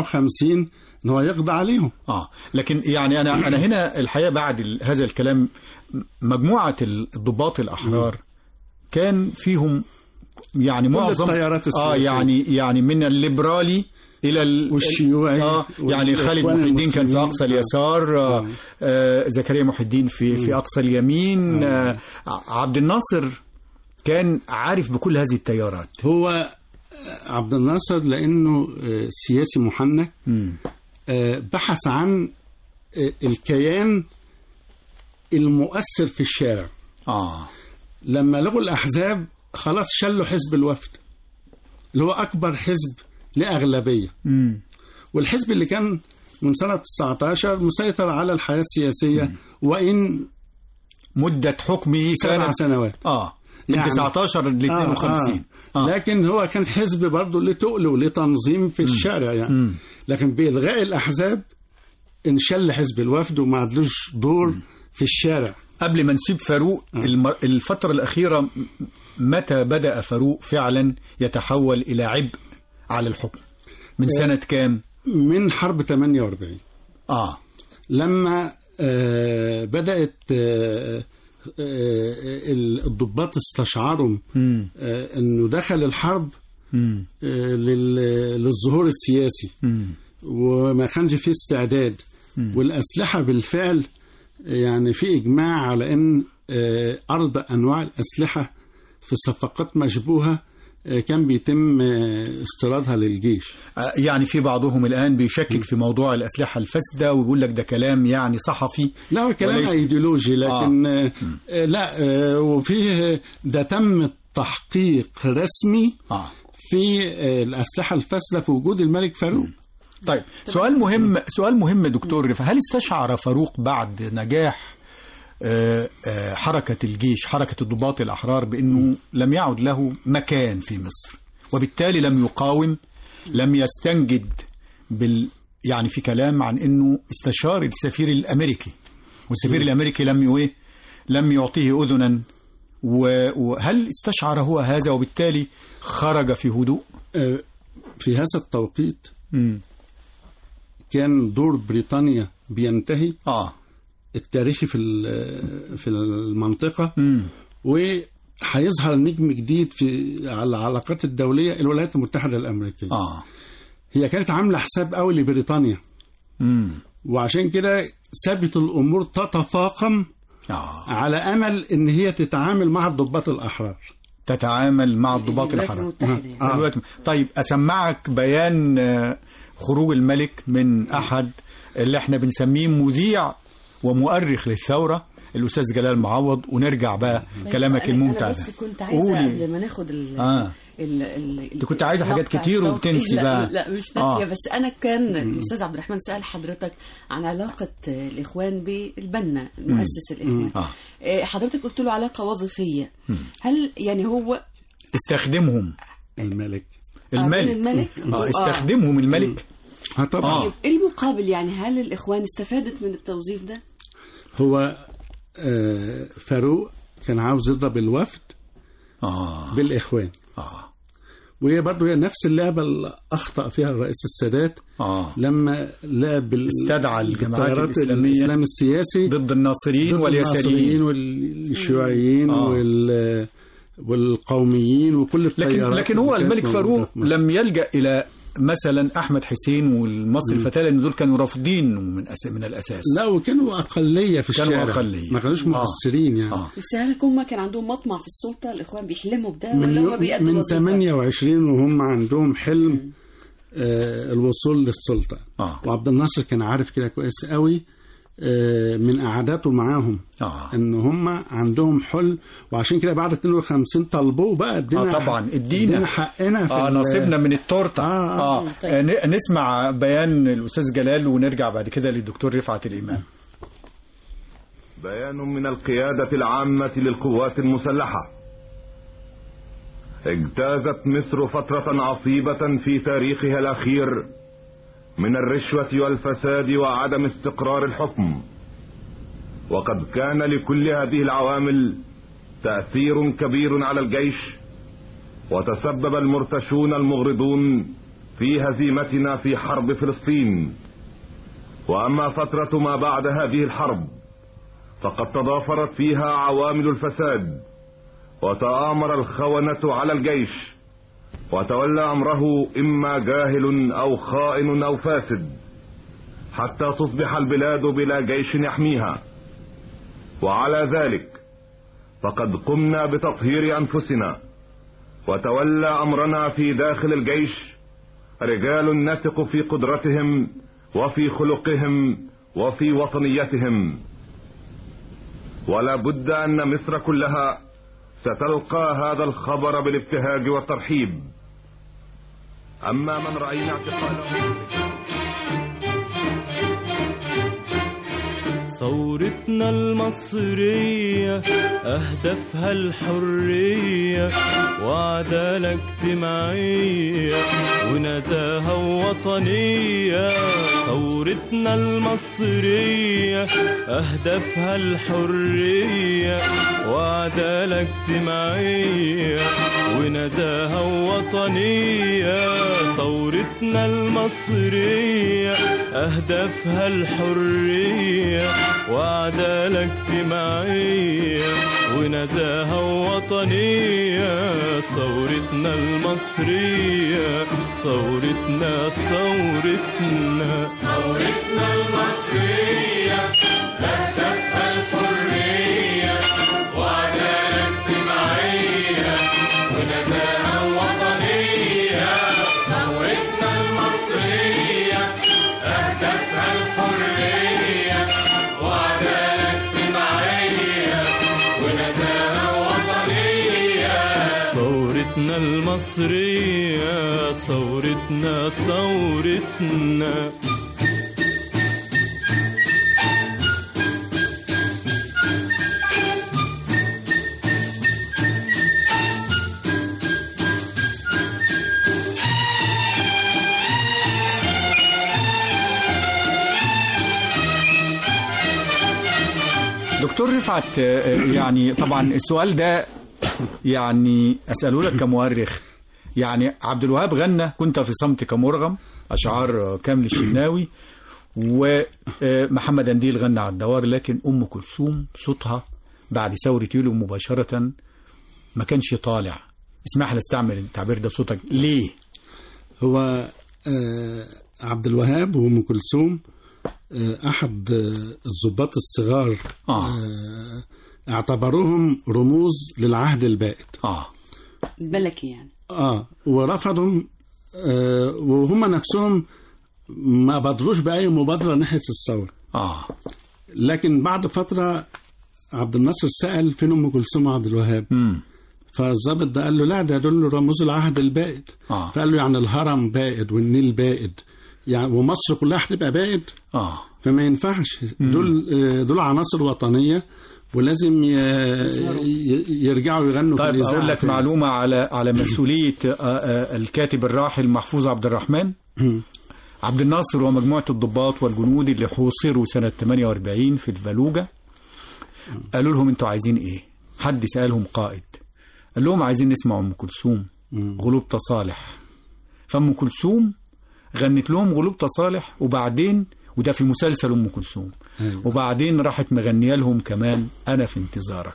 54 ان هو يقضي عليهم اه لكن يعني انا انا هنا الحقيقه بعد ال- هذا الكلام مجموعه الضباط الاحرار كان فيهم يعني كل معظم التيارات اه السياسية. يعني يعني من الليبرالي الى ال... والشيوعي اه يعني خالد والإخوان محي الدين كان في المسلمين. اقصى اليسار آه آه زكريا محي الدين في في اقصى اليمين آه عبد الناصر كان عارف بكل هذه التيارات هو عبد الناصر لانه آه، سياسي محنك مم. آه، بحث عن آه، الكيان المؤثر في الشارع اه لما لغوا الاحزاب خلاص شلوا حزب الوفد اللي هو اكبر حزب لاغلبيه مم. والحزب اللي كان من سنه 19 مسيطر على الحياه السياسيه وان مدة حكمه سبع كانت سنوات اه من يعني- 19 ل 52 آه. آه. لكن هو كان حزب برضه له تقل وله تنظيم في الشارع يعني مم. لكن بإلغاء الأحزاب انشل حزب الوفد وما عندوش دور في الشارع قبل ما نسيب فاروق الم- الفترة الأخيرة م- متى بدأ فاروق فعلا يتحول إلى عبء على الحكم من آه. سنة كام من حرب 48 آه لما آه بدأت آه آه الضباط استشعروا مم. آه انه دخل الحرب مم. آه لل- للظهور السياسي مم. وما كانش فيه استعداد والأسلحة بالفعل يعني في إجماع على أن آه، أرض أنواع الأسلحة في صفقات مشبوهة آه، كان بيتم آه، استيرادها للجيش آه، يعني في بعضهم الآن بيشكك في موضوع الأسلحة الفاسدة ويقول لك ده كلام يعني صحفي لا هو كلام وليس- ايديولوجي لكن آه. آه لا آه وفيه ده تم تحقيق رسمي آه. في آه الأسلحة الفاسدة في وجود الملك فاروق طيب سؤال مهم سؤال مهم دكتور رفا هل استشعر فاروق بعد نجاح آه، آه، حركة الجيش حركة الضباط الأحرار بأنه لم يعد له مكان في مصر وبالتالي لم يقاوم لم يستنجد بال يعني في كلام عن أنه استشار السفير الأمريكي والسفير مم. الأمريكي لم يويه لم يعطيه أذنا و- وهل استشعر هو هذا وبالتالي خرج في هدوء آه في هذا التوقيت مم. كان دور بريطانيا بينتهي اه التاريخي في ال- في المنطقه مم. وهيظهر نجم جديد في على العلاقات الدوليه الولايات المتحده الامريكيه اه هي كانت عامله حساب قوي لبريطانيا مم. وعشان كده سابت الامور تتفاقم آه. على امل ان هي تتعامل مع الضباط الاحرار تتعامل مع الضباط الولايات الحرام المتحدة يعني. آه. الولايات الم- طيب أسمعك بيان آه، خروج الملك من أحد اللي احنا بنسميه مذيع ومؤرخ للثورة الأستاذ جلال معوض ونرجع بقى كلامك أنا- الممتع أنا ده بس كنت عايزة قولي. قبل ما ناخد ال آه. ال ال أنت كنت عايزة حاجات المقطع كتير الصوتي. وبتنسي لا بقى. لا مش ناسية آه. بس أنا كان الأستاذ عبد الرحمن سأل حضرتك عن علاقة الإخوان بالبنا مؤسس الإخوان آه. آه، حضرتك قلت له علاقة وظيفية هل يعني هو استخدمهم الملك الملك الملك؟ آه. آه. استخدمهم الملك اه طبعا طيب إيه المقابل يعني هل الإخوان استفادت من التوظيف ده؟ هو آه، فاروق كان عاوز يضرب الوفد آه. بالاخوان آه. وهي برضه هي نفس اللعبه اللي اخطا فيها الرئيس السادات آه. لما لعب بال- استدعى الجماعات بالتيارات الإسلامية الاسلام السياسي ضد الناصريين ضد واليساريين الناصريين والشيوعيين آه. وال والقوميين وكل لكن التيارات لكن هو اللي كانت الملك موجودة فاروق في مصر. لم يلجأ إلى مثلا أحمد حسين والمصري مم. الفتاة لأن دول كانوا رافضين من أس... من الأساس لا وكانوا اقليه في كانوا الشارع أقلية. ما كانوش آه. مؤثرين يعني آه. بس هل هم كان عندهم مطمع في السلطة الإخوان بيحلموا بده ولا هم من, بيأدوا من وظيفة؟ 28 وهم عندهم حلم آه الوصول للسلطه آه. وعبد الناصر كان عارف كده كويس قوي آه من قعداته معاهم آه. ان هم عندهم حلم وعشان كده بعد 52 طلبوه بقى ادينا آه طبعا ادينا ادينا حقنا في آه ال- نصيبنا من التورته آه، آه. آه. آه. ن- نسمع بيان الأستاذ جلال ونرجع بعد كده للدكتور رفعت الإمام بيان من القيادة العامة للقوات المسلحة اجتازت مصر فترة عصيبة في تاريخها الأخير من الرشوة والفساد وعدم استقرار الحكم وقد كان لكل هذه العوامل تأثير كبير على الجيش وتسبب المرتشون المغرضون في هزيمتنا في حرب فلسطين وأما فترة ما بعد هذه الحرب فقد تضافرت فيها عوامل الفساد وتآمر الخونة على الجيش وتولى أمره إما جاهل أو خائن أو فاسد حتى تصبح البلاد بلا جيش يحميها وعلى ذلك فقد قمنا بتطهير أنفسنا وتولى أمرنا في داخل الجيش رجال نثق في قدرتهم وفي خلقهم وفي وطنيتهم ولا بد أن مصر كلها ستلقى هذا الخبر بالابتهاج والترحيب أما من رأينا اعتقاله ثورتنا المصرية أهدافها الحرية وعدالة اجتماعية ونزاهة وطنية ثورتنا المصرية أهدافها الحرية وعدالة اجتماعية ونزاهة وطنية ثورتنا المصرية أهدافها الحرية وعدالة اجتماعية ونزاهة وطنية ثورتنا المصرية ثورتنا ثورتنا ثورتنا المصرية أهدافها الحرية وعدالة اجتماعية ونزاهة وطنية ثورتنا المصرية أهدافها الحرية وعدالة اجتماعية ونزاهة وطنية ثورتنا المصرية ثورتنا ثورتنا دكتور رفعت آه، يعني طبعا السؤال ده يعني اساله لك كمؤرخ يعني عبد الوهاب غنى كنت في صمتك مرغم اشعار كامل الشناوي ومحمد انديل غنى على الدوار لكن ام كلثوم صوتها بعد ثوره يوليو مباشره ما كانش طالع اسمح لي استعمل التعبير ده صوتك ليه هو آه، عبد الوهاب وام كلثوم آه، احد آه، الضباط الصغار آه. آه، اعتبروهم رموز للعهد البائد اه الملكي يعني اه ورفضوا آه وهم نفسهم ما بادروش باي مبادره ناحيه الثوره اه لكن بعد فتره عبد الناصر سال فين ام كلثوم وعبد الوهاب امم فالظابط ده قال له لا ده دول رموز العهد البائد اه فقال له يعني الهرم بائد والنيل بائد يعني ومصر كلها هتبقى بائد اه فما ينفعش دول آه، دول عناصر وطنيه ولازم ي- ي- يرجعوا يغنوا في طيب الإذاعة اقول لك تاني. معلومه على على مسؤوليه آه، آه، الكاتب الراحل محفوظ عبد الرحمن عبد الناصر ومجموعه الضباط والجنود اللي حوصروا سنه 48 في الفالوجه قالوا لهم انتوا عايزين ايه حد سالهم قائد قال لهم عايزين نسمع ام كلثوم غلوب تصالح فام كلثوم غنت لهم غلوب تصالح وبعدين وده في مسلسل ام كلثوم وبعدين راحت مغنيه لهم كمان انا في انتظارك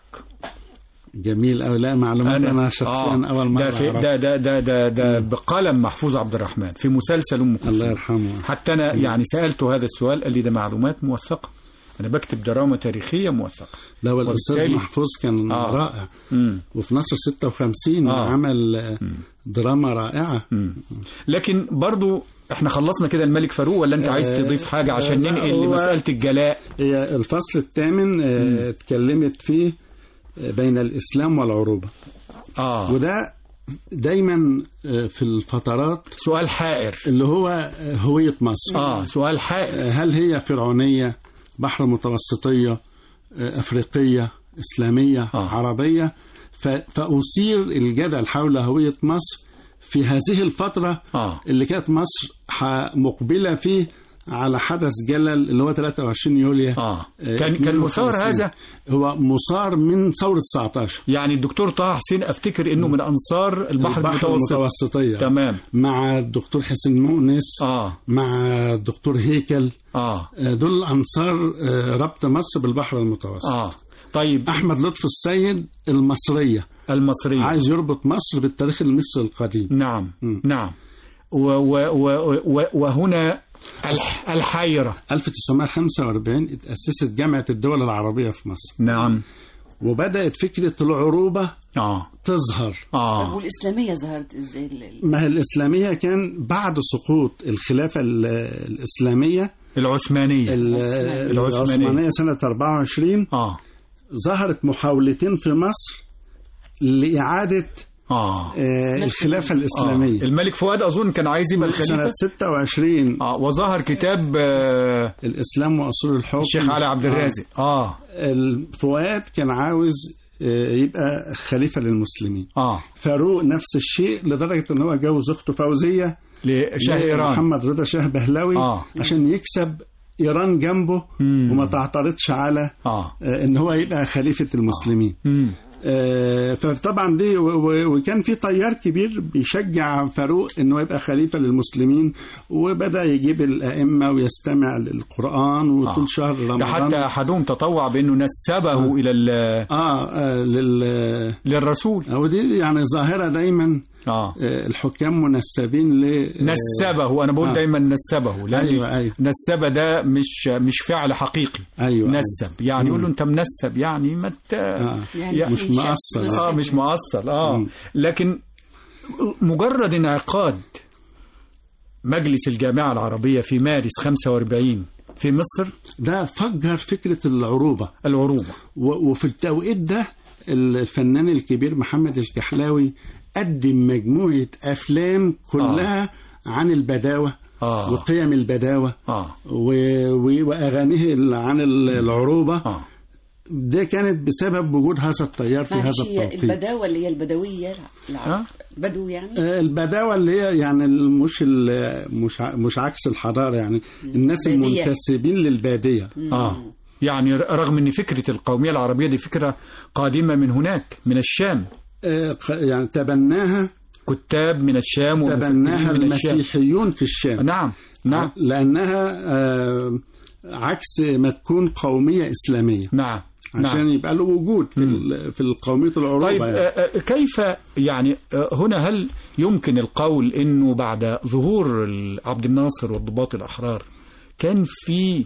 جميل أوي لا معلومات أنا, أنا شخصيا آه أول مرة ده, في أعرفها. ده ده ده ده, ده بقلم محفوظ عبد الرحمن في مسلسل ام كلثوم الله يرحمه حتى انا يعني سالته هذا السؤال قال لي ده معلومات موثقه انا بكتب دراما تاريخيه موثقه لا والاستاذ وبالتالي- محفوظ كان آه. رائع مم. وفي نصر 56 آه. عمل آه، دراما رائعه لكن برضو احنا خلصنا كده الملك فاروق ولا انت عايز آه، تضيف حاجه عشان آه، ننقل هو- لمساله الجلاء هي الفصل الثامن آه، اتكلمت فيه آه، بين الاسلام والعروبه اه وده دايما آه، في الفترات سؤال حائر اللي هو آه، هويه مصر اه سؤال حائر آه، هل هي فرعونيه بحر متوسطيه آه، افريقيه اسلاميه آه. عربيه ف- فاثير الجدل حول هويه مصر في هذه الفتره آه. اللي كانت مصر ح- مقبله فيه على حدث جلل اللي هو 23 يوليو اه كان كان مثار 52. هذا هو مثار من ثوره 19 يعني الدكتور طه حسين افتكر انه من انصار البحر, المتوسط المتوسطيه تمام مع الدكتور حسين مؤنس اه مع الدكتور هيكل اه آه، دول انصار آه، ربط مصر بالبحر المتوسط اه طيب احمد لطفي السيد المصريه المصريه عايز يربط مصر بالتاريخ المصري القديم نعم مم. نعم و و و و وهنا الح- الحيرة 1945 اتأسست جامعة الدول العربية في مصر نعم وبدات فكره العروبه اه تظهر طب اه والإسلامية ظهرت إزاي ال- ال- ما هي الاسلاميه كان بعد سقوط الخلافه ال- الاسلاميه العثمانية ال- العثمانية. العثمانيه سنه 24 اه ظهرت محاولتين في مصر لاعاده اه آه، الخلافه الاسلاميه آه. الملك فؤاد اظن كان عايز يبقى سنه الخليفه 26 اه وظهر كتاب آه الاسلام واصول الحكم الشيخ علي عبد الرازق اه فؤاد كان عاوز آه، يبقى خليفه للمسلمين اه فاروق نفس الشيء لدرجه ان هو جوز اخته فوزيه لشاه ايران محمد رضا شاه بهلوي آه. عشان يكسب ايران جنبه مم. وما تعترضش على اه آه، ان هو يبقى خليفه المسلمين مم. آه، فطبعا دي و- و- وكان في تيار كبير بيشجع فاروق انه يبقى خليفه للمسلمين وبدا يجيب الائمه ويستمع للقران وطول آه. شهر ده رمضان حتى احدهم تطوع بانه نسبه الى ال- اه, آه لل للرسول او دي يعني ظاهره دايما اه آه، الحكام منسبين ل نسبه انا بقول آه. دايما نسبه لان أيوة، أيوة. نسبه ده مش مش فعل حقيقي ايوه نسب يعني يقول له انت منسب يعني ما ت... آه. يعني مش في شك مؤصل. بس- اه مش مؤصل اه مم. لكن مجرد انعقاد مجلس الجامعة العربية في مارس 45 في مصر ده فجر فكره العروبه العروبة و- وفي التوقيت ده الفنان الكبير محمد الكحلاوي قدم مجموعة أفلام كلها عن البداوة آه. وقيم البداوة اه و... و... وأغانيه ال- عن ال- العروبة اه ده كانت بسبب وجود هذا التيار في هذا معلش هي التوقيت البداوة اللي هي البدوية العرب آه. بدو يعني آه، البداوة اللي هي يعني ال- مش ال- مش ع- مش عكس الحضارة يعني الناس بادية. المنتسبين للبادية اه يعني رغم ان فكرة القومية العربية دي فكرة قادمة من هناك من الشام آه، ق- يعني تبناها كتاب من الشام ومفكرين تبناها من الشام المسيحيون في الشام نعم نعم لأنها آه، عكس ما تكون قومية إسلامية نعم عشان نعم. يبقى له وجود في ال- في القومية العروبة طيب يعني. آه، آه، كيف يعني آه، هنا هل يمكن القول انه بعد ظهور ال- عبد الناصر والضباط الاحرار كان في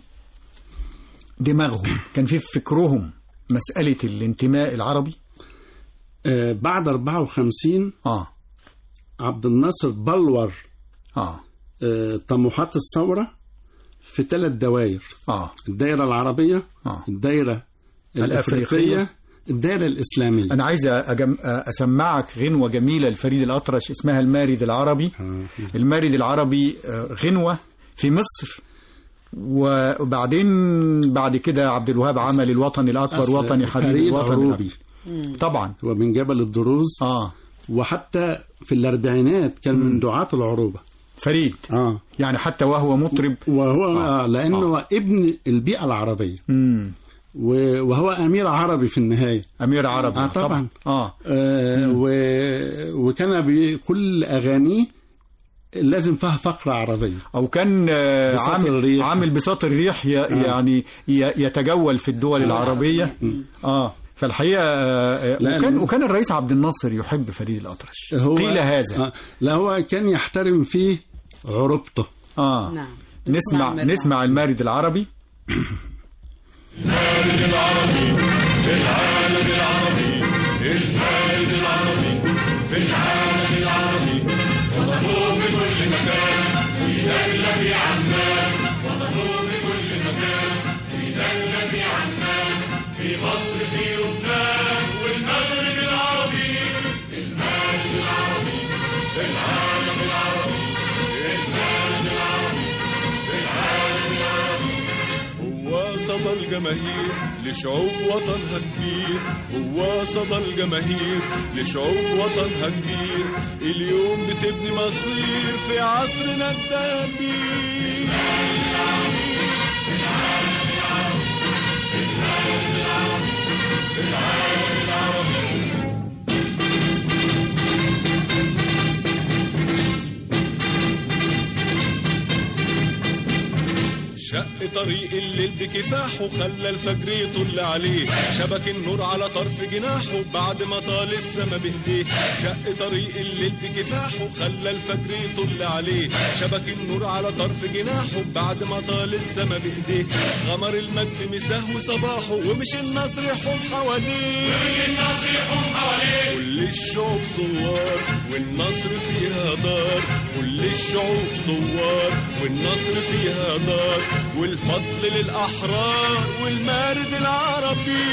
دماغهم كان في فكرهم مسألة الانتماء العربي آه، بعد 54 اه عبد الناصر بلور اه آه، طموحات الثورة في ثلاث دوائر اه الدائرة العربية آه. الدائرة الأفريقية. الأفريقية الدائرة الإسلامية انا عايز أجم... اسمعك غنوة جميلة لفريد الأطرش اسمها المارد العربي آه. المارد العربي آه، غنوة في مصر وبعدين بعد كده عبد الوهاب عمل الوطن الأكبر أصل وطني حبيبي فريد الوطن عروبي الأكبر. طبعا ومن جبل الدروز اه وحتى في الأربعينات كان من دعاة العروبة فريد اه يعني حتى وهو مطرب وهو آه. آه. لأنه ابن البيئة العربية مم. و- وهو أمير عربي في النهاية أمير عربي آه طبعا اه آه و... وكان بكل أغانيه لازم فيها فقرة عربية او كان آه، بساط عامل الريح. عامل بساط الريح ي... يعني ي... يتجول في الدول العربيه اه فالحقيقه آه، لأن- وكان وكان الرئيس عبد الناصر يحب فريد الأطرش هو قيل هذا آه لا هو كان يحترم فيه عروبته اه نعم نسمع نعم. نسمع المارد العربي المارد العربي في العالم العربي المارد العربي في العالم العربي وطنه في كل مكان في دولة في عمان وطنه في كل مكان في دولة في عمان في مصر في لبنان والمغرب العربي المارد العربي في العالم العربي المارد العربي في العالم العربي هو صدى الجماهير لشعوب وطنها كبير هو صدى الجماهير لشعوب وطنها كبير اليوم بتبني مصير في عصرنا الذهبي شق طريق الليل بكفاحه خلى الفجر يطل عليه شبك النور على طرف جناحه بعد ما طال السما بايديه شق طريق الليل بكفاحه خلى الفجر يطل عليه شبك النور على طرف جناحه بعد ما طال السما بايديه غمر المجد مساه صباحه ومش النصر يحوم حواليه ومش النصر يحوم حواليه كل الشعوب ثوار والنصر فيها دار كل الشعوب ثوار والنصر فيها دار والفضل للأحرار والمارد العربي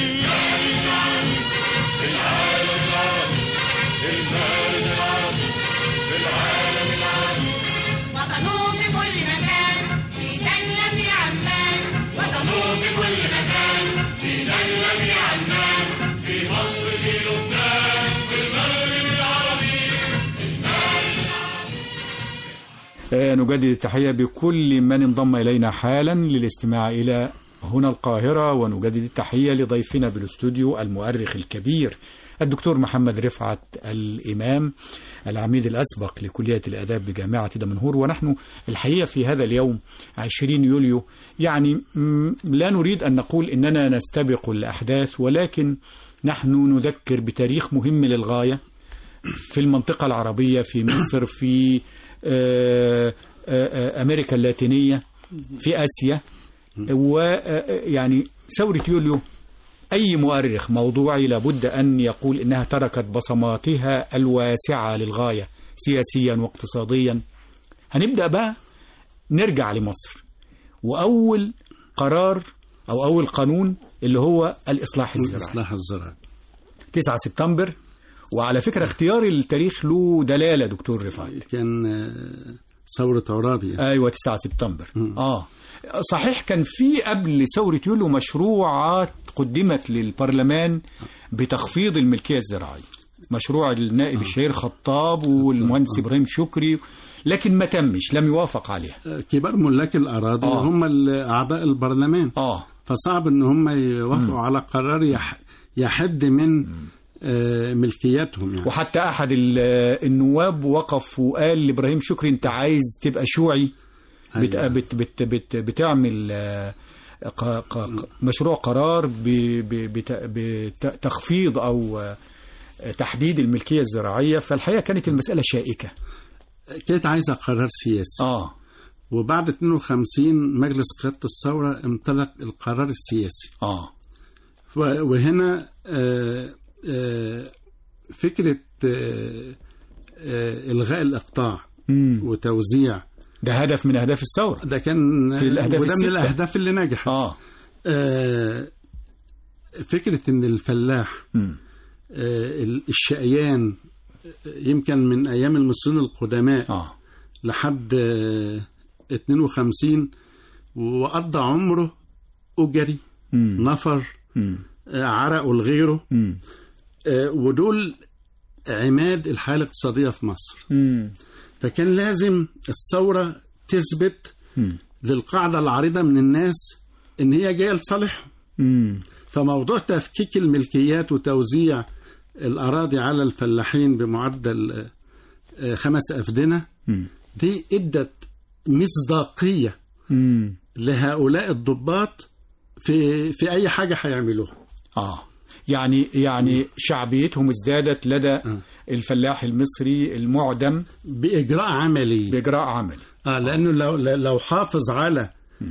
العالم العربي المارد العربي العالم العربي وطنوه في كل مكان في دجلة في عمان وطنوه في كل مكان في دجلة في عمان في مصر في لبنان في المغرب العربي آه، نجدد التحية بكل من انضم إلينا حالا للاستماع إلى هنا القاهرة ونجدد التحية لضيفنا بالاستوديو المؤرخ الكبير الدكتور محمد رفعت الإمام العميد الأسبق لكلية الآداب بجامعة دمنهور ونحن الحقيقة في هذا اليوم 20 يوليو يعني م، لا نريد أن نقول إننا نستبق الأحداث ولكن نحن نذكر بتاريخ مهم للغاية في المنطقة العربية في مصر في آه، آه، آه، أمريكا اللاتينية في آسيا ويعني ثورة يوليو أي مؤرخ موضوعي لابد أن يقول إنها تركت بصماتها الواسعة للغاية سياسيا واقتصاديا هنبدأ بقى نرجع لمصر وأول قرار أو أول قانون اللي هو الإصلاح الزراعي الإصلاح الزراعي 9 سبتمبر وعلى فكرة اختيار التاريخ له دلالة دكتور رفعت كان آه، ثورة عرابي ايوه 9 سبتمبر اه صحيح كان في قبل ثوره يوليو مشروعات قدمت للبرلمان بتخفيض الملكيه الزراعيه مشروع النائب الشهير خطاب والمهندس ابراهيم شكري لكن ما تمش لم يوافق عليها كبار ملاك الأراضي آه. هم ال- أعضاء البرلمان اه فصعب إن هم يوافقوا على قرار يح- يحد من آه، ملكياتهم يعني وحتى احد ال- النواب وقف وقال لابراهيم شكري انت عايز تبقى شيوعي بت أيوة. بت بت بت بتعمل آه، ق- ق- مشروع قرار بتخفيض او آه، تحديد الملكيه الزراعيه فالحقيقه كانت المساله شائكه كانت عايزة قرار سياسي اه وبعد 52 مجلس قيادة الثورة امتلك القرار السياسي اه و- وهنا آه، آه، فكرة آه، آه، إلغاء الإقطاع مم. وتوزيع ده هدف من اهداف الثوره ده كان في الأهداف وده من الستة. الأهداف اللي نجحت اه آه، فكرة إن الفلاح مم. آه، ال- الشقيان آه، يمكن من أيام المصريين القدماء اه لحد آه، 52 وقضى عمره أجري مم. نفر مم. آه، عرقه لغيره مم. آه، ودول عماد الحالة الاقتصادية في مصر مم. فكان لازم الثورة تثبت مم. للقاعدة العريضة من الناس إن هي جاية لصالحهم مم. فموضوع تفكيك الملكيات وتوزيع الأراضي على الفلاحين بمعدل آه، خمس أفدنة مم. دي ادت مصداقية مم. لهؤلاء الضباط في في أي حاجة هيعملوها اه يعني يعني شعبيتهم ازدادت لدى الفلاح المصري المعدم بإجراء عملي بإجراء عملي آه لأنه لو لو حافظ على آه،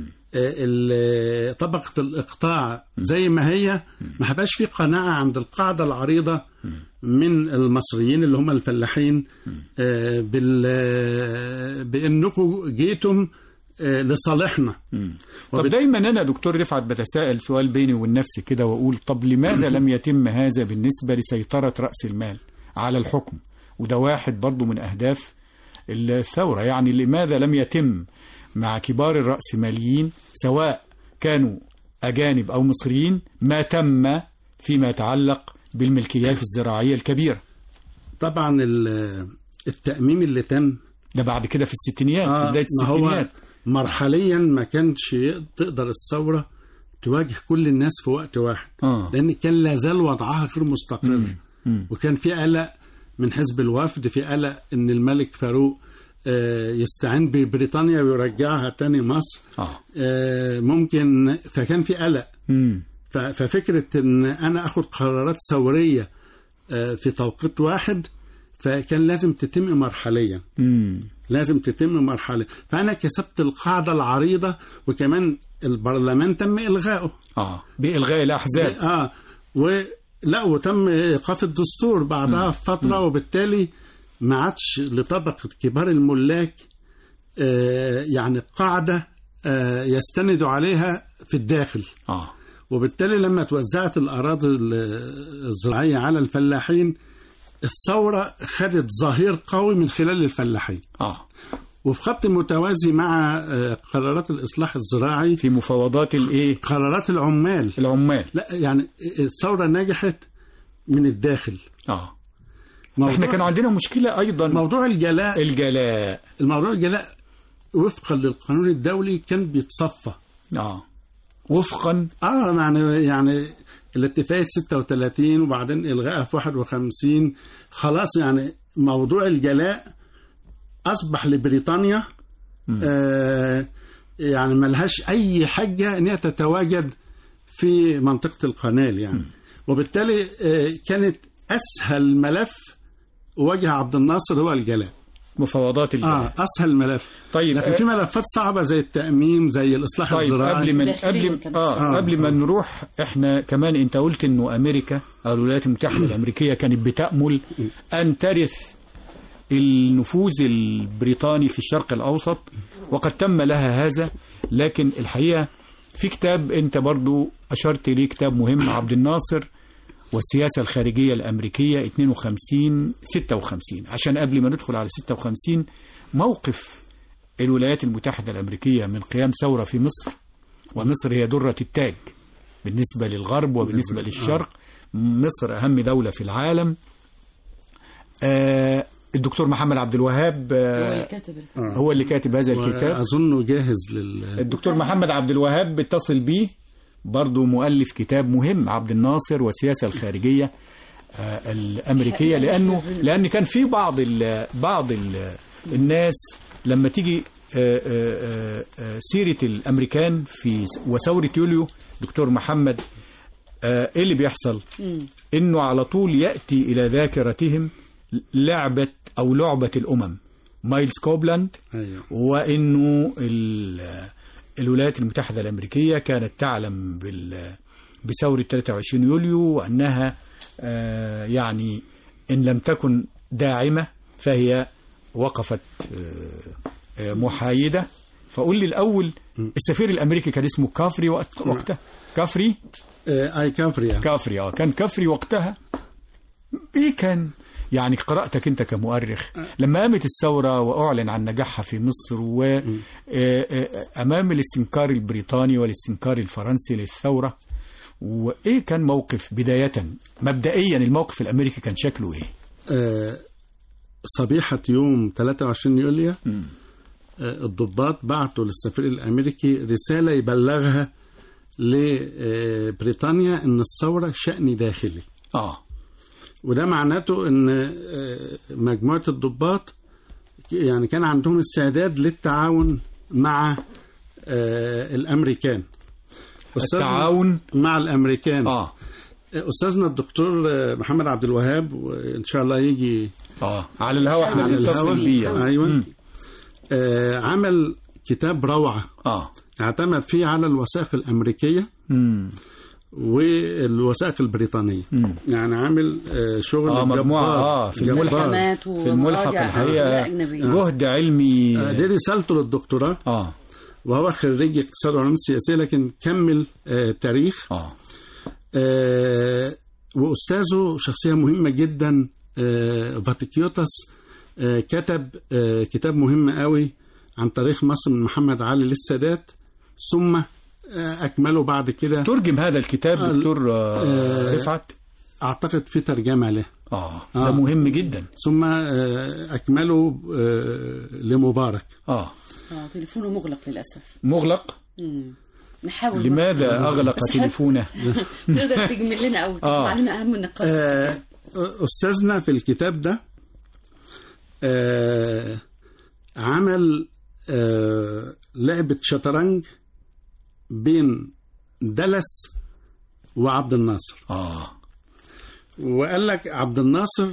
ال- طبقة الإقطاع زي ما هي ما هبقاش في قناعة عند القاعدة العريضة من المصريين اللي هم الفلاحين آه، بال آه، بأنكم جيتم آه، لصالحنا طب دايما انا دكتور رفعت بتساءل سؤال بيني وبين نفسي كده واقول طب لماذا لم يتم هذا بالنسبه لسيطره راس المال على الحكم وده واحد برضو من اهداف الثوره يعني لماذا لم يتم مع كبار الراسماليين سواء كانوا اجانب او مصريين ما تم فيما يتعلق بالملكيات الزراعيه الكبيره طبعا ال- التأميم اللي تم ده بعد كده في الستينيات في آه بدايه ما هو الستينيات مرحليا ما كانش يق- تقدر الثورة تواجه كل الناس في وقت واحد آه. لأن كان لا زال وضعها غير مستقر مم. وكان في قلق من حزب الوفد في قلق ان الملك فاروق آه، يستعين ببريطانيا ويرجعها تاني مصر اه آه، ممكن فكان في قلق مم. ف- ففكرة ان انا اخد قرارات ثورية آه، في توقيت واحد فكان لازم تتم مرحليا مم. لازم تتم مرحلة فأنا كسبت القاعدة العريضة وكمان البرلمان تم إلغائه اه بإلغاء الأحزاب اه ولا وتم إيقاف الدستور بعدها فترة وبالتالي ما عادش لطبقة كبار الملاك آه يعني قاعدة آه يستندوا عليها في الداخل اه وبالتالي لما توزعت الأراضي ال- الزراعية على الفلاحين الثورة خدت ظهير قوي من خلال الفلاحين اه وفي خط متوازي مع آه، قرارات الإصلاح الزراعي في مفاوضات الايه قرارات العمال العمال لا يعني الثورة نجحت من الداخل اه موضوع احنا كان عندنا مشكلة أيضا موضوع الجلاء الجلاء الموضوع الجلاء وفقا للقانون الدولي كان بيتصفى اه وفقا اه يعني يعني الاتفاقية 36 وبعدين إلغائها في 51 خلاص يعني موضوع الجلاء أصبح لبريطانيا آه يعني ملهاش أي حجة إن هي تتواجد في منطقة القنال يعني وبالتالي آه كانت أسهل ملف واجه عبد الناصر هو الجلاء مفاوضات الجلاء اه اسهل ملف طيب لكن آه، في ملفات صعبه زي التامين زي الاصلاح طيب الزراعي قبل ما داخليا قبل كان آه, صعب. قبل ما نروح احنا كمان انت قلت انه امريكا او الولايات المتحده الامريكيه كانت بتامل ان ترث النفوذ البريطاني في الشرق الاوسط وقد تم لها هذا لكن الحقيقه في كتاب انت برضو اشرت ليه كتاب مهم عبد الناصر والسياسة الخارجية الأمريكية 52 56 عشان قبل ما ندخل على 56 موقف الولايات المتحدة الأمريكية من قيام ثورة في مصر ومصر هي درة التاج بالنسبة للغرب وبالنسبة للشرق مصر أهم دولة في العالم آه الدكتور محمد عبد الوهاب هو آه اللي كاتب الكتاب. هو اللي كاتب هذا الكتاب اظنه جاهز لل الدكتور محمد عبد الوهاب بيتصل بيه برضه مؤلف كتاب مهم عبد الناصر والسياسة الخارجية آه، الأمريكية لأنه لأن كان في بعض ال بعض ال الناس لما تيجي آه، آه، آه، سيرة الأمريكان في وثورة يوليو دكتور محمد آه، إيه اللي بيحصل؟ إنه على طول يأتي إلى ذاكرتهم لعبة أو لعبة الأمم مايلز كوبلاند ايوه وانه ال- الولايات المتحده الامريكيه كانت تعلم بال- بثوره 23 يوليو وانها آه، يعني ان لم تكن داعمه فهي وقفت آه، آه، محايده فقول لي الاول السفير الامريكي كان اسمه كافري وقت- وقتها كافري آه، اي كافريا كافري اه كان كافري وقتها ايه كان يعني قرأتك انت كمؤرخ لما قامت الثورة واعلن عن نجاحها في مصر وامام الاستنكار البريطاني والاستنكار الفرنسي للثورة وايه كان موقف بداية مبدئيا الموقف الامريكي كان شكله ايه آه، صبيحة يوم 23 يوليو آه، الضباط بعتوا للسفير الأمريكي رسالة يبلغها لبريطانيا أن الثورة شأن داخلي اه وده معناته أن آه، مجموعة الضباط يعني كان عندهم استعداد للتعاون مع آه، الأمريكان أستاذنا- التعاون مع الأمريكان اه أستاذنا الدكتور آه، محمد عبد الوهاب وإن شاء الله يجي اه على الهواء احنا على بنتصل الهوا. بيه يعني. ايوه مم. آه عمل كتاب روعه اه اعتمد فيه على الوثائق الامريكيه مم. والوثائق البريطانيه مم. يعني عامل آه شغل اه مجموعة جبار. اه في جبار. الملحق محكمات في الملحق ومراجع الحقيقة أجنبية. جهد علمي آه دي رسالته للدكتوراه اه وهو خريج اقتصاد وعلوم سياسيه لكن كمل آه تاريخ اه آه واستاذه شخصيه مهمه جدا آه فاتيكيوتس آه كتب آه كتاب مهم قوي عن تاريخ مصر من محمد علي للسادات ثم آه اكمله بعد كده ترجم هذا الكتاب آه، دكتور آه، آه، رفعت اعتقد في ترجمه له اه آه. ده مهم جدا ثم آه اكمله آه لمبارك اه آه، تليفونه مغلق للأسف مغلق مم. نحاول لماذا اغلق بس تليفونه تقدر تجمل لنا أو آه. علينا أهم النقاط آه استاذنا في الكتاب ده آه عمل آه لعبة شطرنج بين دلس وعبد الناصر اه وقال لك عبد الناصر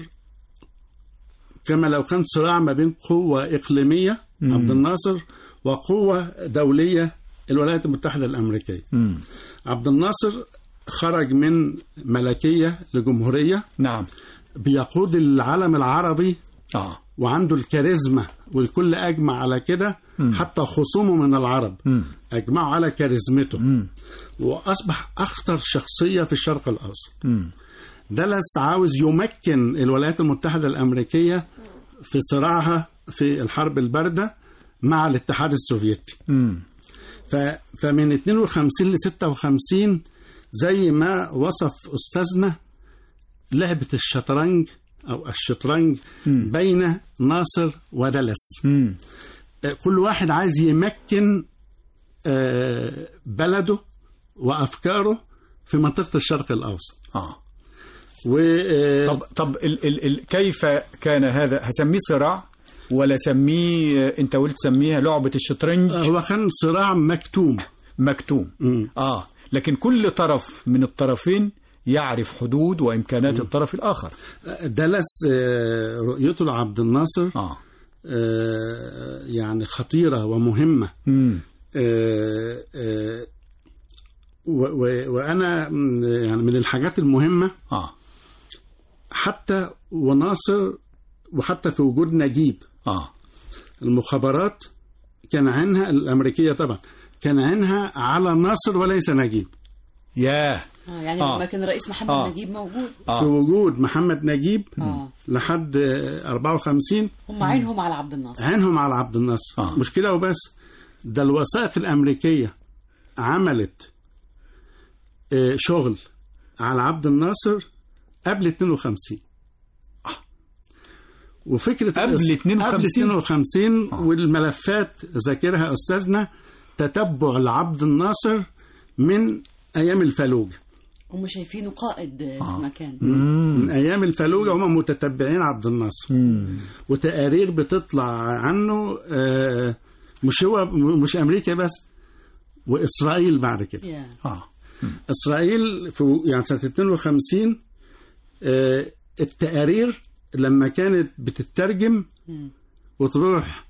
كما لو كان صراع ما بين قوة إقليمية مم. عبد الناصر وقوة دولية الولايات المتحدة الأمريكية مم. عبد الناصر خرج من ملكية لجمهورية نعم بيقود العالم العربي اه وعنده الكاريزما والكل أجمع على كده مم. حتى خصومه من العرب مم. أجمعوا على كاريزمته مم. وأصبح أخطر شخصية في الشرق الأوسط مم. دالاس عاوز يمكن الولايات المتحدة الأمريكية في صراعها في الحرب الباردة مع الاتحاد السوفيتي مم. ف... فمن 52 ل 56 زي ما وصف أستاذنا لعبة الشطرنج أو الشطرنج مم. بين ناصر ودلس مم. كل واحد عايز يمكن آه، بلده وأفكاره في منطقة الشرق الأوسط اه و آه، طب طب ال ال ال كيف كان هذا هسميه صراع ولا سميه انت قلت سميها لعبة الشطرنج هو كان صراع مكتوم مكتوم مم. اه لكن كل طرف من الطرفين يعرف حدود وامكانات الطرف الاخر دلس آه، رؤيته لعبد الناصر اه آه، يعني خطيرة ومهمة مم. آه، آه، و- و- وأنا م، يعني من الحاجات المهمة اه حتى وناصر وحتى في وجود نجيب اه المخابرات كان عينها الأمريكية طبعا كان عينها على ناصر وليس نجيب ياه آه يعني آه. لما كان الرئيس محمد آه. نجيب موجود في اه وجود محمد نجيب آه. لحد آه، 54 هم عينهم على عبد الناصر عينهم على عبد الناصر آه. مش كده وبس ده الوثائق الأمريكية عملت آه، شغل على عبد الناصر قبل 52 وفكرة قبل الإص- 52 قبل 52 آه. والملفات ذاكرها أستاذنا تتبع لعبد الناصر من أيام الفلوجة هم شايفينه قائد في مكان من أيام الفلوجة هم متتبعين عبد الناصر مم. وتقارير بتطلع عنه آه، مش هو مش امريكا بس واسرائيل بعد كده يا. اه اسرائيل في يعني سنه 52 آه، التقارير لما كانت بتترجم مم. وتروح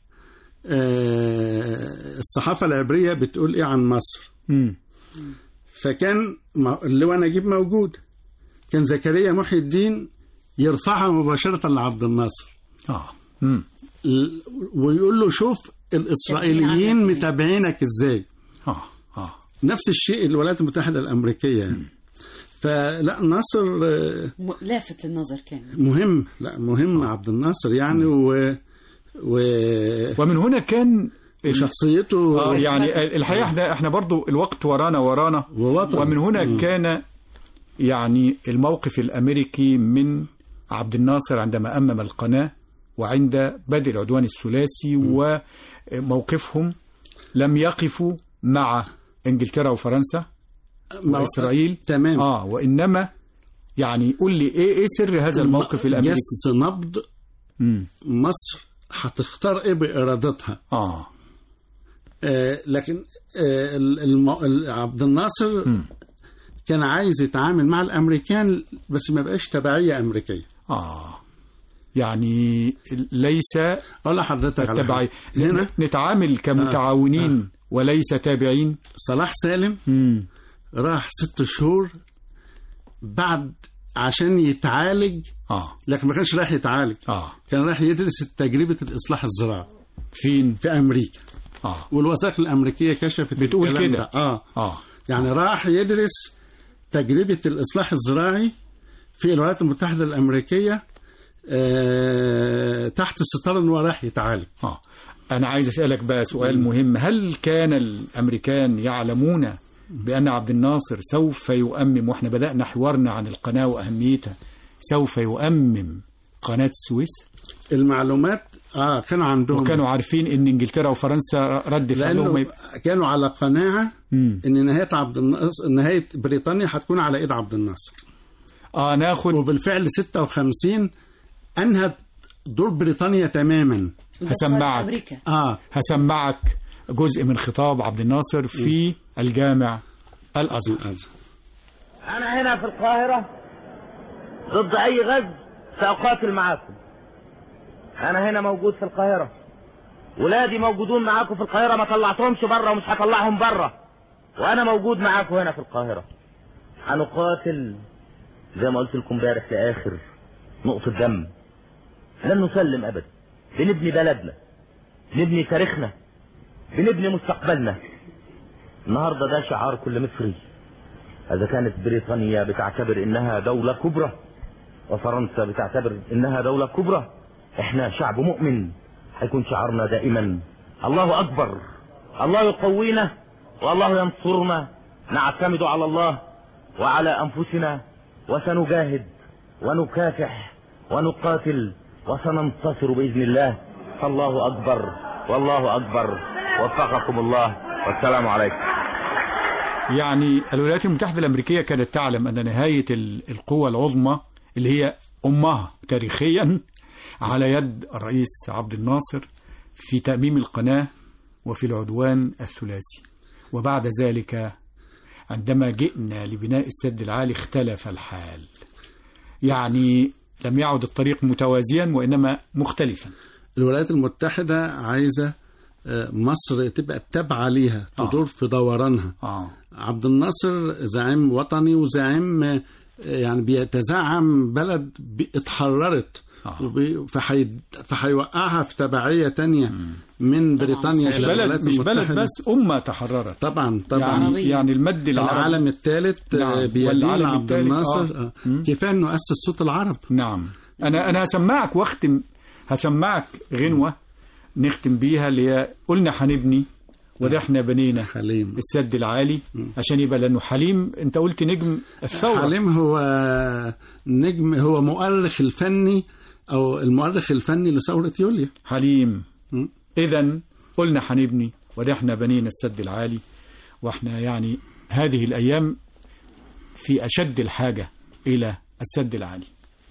آه، الصحافه العبريه بتقول ايه عن مصر مم. فكان مع- اللواء نجيب موجود كان زكريا محي الدين يرفعها مباشره لعبد الناصر اه مم. ال- ويقول له شوف الاسرائيليين عنك إيه؟ متابعينك ازاي اه اه نفس الشيء الولايات المتحده الامريكيه يعني فلا ناصر آه، م- لافت للنظر كان مهم لا مهم عبد الناصر يعني و و ومن هنا كان وشخصيته آه يعني الحقيقه احنا احنا برضو الوقت ورانا ورانا ووطن. ومن هنا مم. كان يعني الموقف الامريكي من عبد الناصر عندما امم القناه وعند بدء العدوان الثلاثي وموقفهم لم يقفوا مع انجلترا وفرنسا واسرائيل تمام اه وانما يعني قول لي ايه ايه سر هذا الموقف الامريكي جس نبض مم. مصر هتختار ايه بارادتها اه آه لكن آه ال- الم... ال- عبد الناصر مم. كان عايز يتعامل مع الامريكان بس ما بقاش تبعيه امريكيه اه يعني ليس اقول لحضرتك على تبعي حاجة. هنا نتعامل كمتعاونين آه. وليس تابعين صلاح سالم مم. راح ست شهور بعد عشان يتعالج اه لكن ما كانش رايح يتعالج اه كان رايح يدرس تجربة الإصلاح الزراعي فين في أمريكا اه والوثائق الأمريكية كشفت بتقول الكلام كده. ده. اه اه يعني راح يدرس تجربة الإصلاح الزراعي في الولايات المتحدة الأمريكية آه تحت ستار إن هو رايح يتعالج اه انا عايز اسالك بقى سؤال مهم هل كان الامريكان يعلمون بان عبد الناصر سوف يؤمم واحنا بدانا حوارنا عن القناه واهميتها سوف يؤمم قناه السويس المعلومات اه كانوا عندهم وكانوا عارفين ان انجلترا وفرنسا رد فعلهم لأنه يبقى- كانوا على قناعة مم. إن نهاية عبد الناصر نهاية بريطانيا هتكون على إيد عبد الناصر اه ناخد وبالفعل 56 أنهت دور بريطانيا تماما هسمعك اه هسمعك جزء من خطاب عبد الناصر في الجامع الازهر أنا هنا في القاهرة ضد أي غزو سأقاتل معاكم أنا هنا موجود في القاهرة ولادي موجودون معاكم في القاهرة ما طلعتهمش بره ومش هطلعهم بره وأنا موجود معاكم هنا في القاهرة هنقاتل زي ما قلت لكم امبارح لآخر نقطة دم لن نسلم أبدا بنبني بلدنا بنبني تاريخنا بنبني مستقبلنا النهارده ده شعار كل مصري إذا كانت بريطانيا بتعتبر إنها دولة كبرى وفرنسا بتعتبر إنها دولة كبرى إحنا شعب مؤمن هيكون شعارنا دائما الله أكبر الله يقوينا والله ينصرنا نعتمد على الله وعلى أنفسنا وسنجاهد ونكافح ونقاتل وسننتصر بإذن الله فالله أكبر والله أكبر وفقكم الله والسلام عليكم يعني الولايات المتحدة الأمريكية كانت تعلم أن نهاية ال- القوة العظمى اللي هي أمها تاريخيا على يد الرئيس عبد الناصر في تأميم القناة وفي العدوان الثلاثي وبعد ذلك عندما جئنا لبناء السد العالي اختلف الحال يعني لم يعد الطريق متوازيا وإنما مختلفا الولايات المتحدة عايزة آه، مصر تبقى تابعة ليها تدور في دورانها آه. عبد الناصر زعيم وطني وزعيم آه، يعني بيتزعم بلد ب- اتحررت وبي- فحي- فهيوقعها في تبعية تانية من بريطانيا مش إلى بلد الولايات مش بلد المتحدة. بس أمة تحررت طبعا طبعا يعني, يعني المد العربي العالم الثالث نعم، آه، بيدين والعالم عبد الثالث، الناصر آه. آه. كفايه انه اسس صوت العرب نعم انا انا هسمعك واختم هسمعك غنوه نختم بيها اللي هي قلنا هنبني وده احنا بنينا حليم السد العالي عشان يبقى لانه حليم انت قلت نجم الثوره حليم هو نجم هو مؤرخ الفني او المؤرخ الفني لثوره يوليو حليم اذا قلنا هنبني وده احنا بنينا السد العالي واحنا يعني هذه الايام في اشد الحاجه الى السد العالي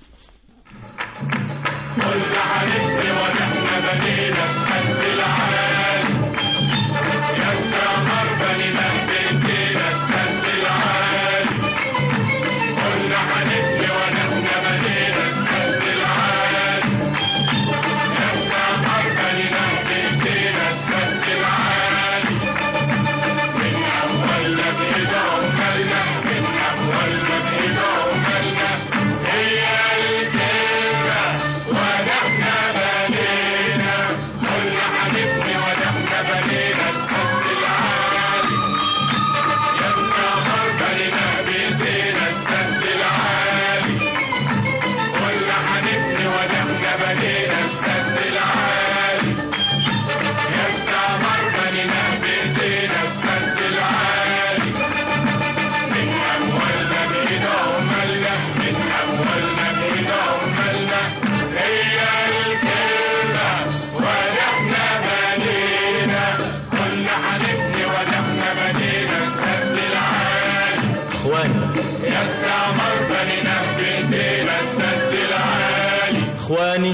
قلنا هنبني ونحن بنينا السد العالي يا استعمار بنينا بايدينا السد العالي قلنا هنبني ونحن بنينا السد العالي يا استعمار بنينا بايدينا السد العالي من اولنا بايدهم مالنا من اولنا بايدهم مالنا هي الكلمه ونحن بنينا قلنا هنبني ونحن بنينا السد العالي يا استعمار بنينا بايدينا السد العالي قلنا هنبني ونحن بنينا السد العالي يا استعمار بنينا بايدينا السد العالي من اولنا بايدهم مالنا من اولنا بايدهم مالنا هي الكلمه ونحن بنينا قلنا هنبني ونحن بنينا السد العالي اخواني يا استعمار بنينا بايدينا السد العالي اخواني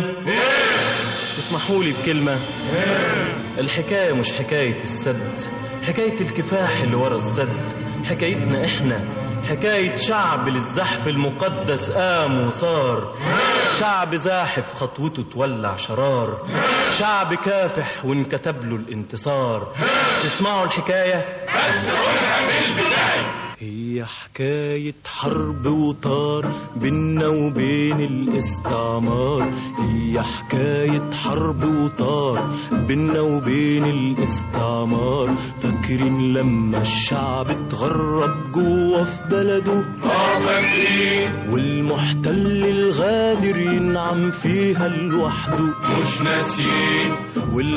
اسمحوا لي بكلمة الحكاية مش حكاية السد حكاية الكفاح اللي ورا السد حكايتنا احنا حكاية شعب للزحف المقدس قام وصار شعب زاحف خطوته تولع شرار شعب كافح وانكتب له الانتصار تسمعوا الحكاية بس قولها بالبدايه هي حكاية حرب وطار بينا وبين الاستعمار هي حكاية حرب وطار بينا وبين الاستعمار فاكرين لما الشعب اتغرب جوه في بلده اه فاكرين والمحتل الغادر ينعم فيها لوحده مش ناسيين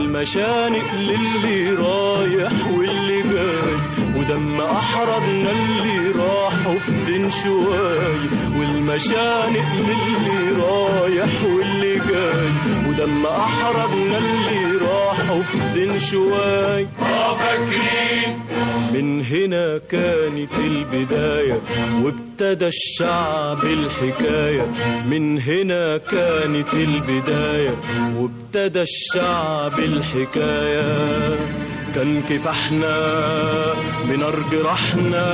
والمشانق للي رايح واللي جاي ودم احرجنا اللي للي راحوا في دين شواي والمشانق للي رايح واللي جاي ولما احرجنا اللي راحوا في دين شواي اه فاكرين من هنا كانت البداية وابتدى الشعب الحكاية من هنا كانت البداية وابتدى الشعب الحكاية كان كفاحنا بنار جراحنا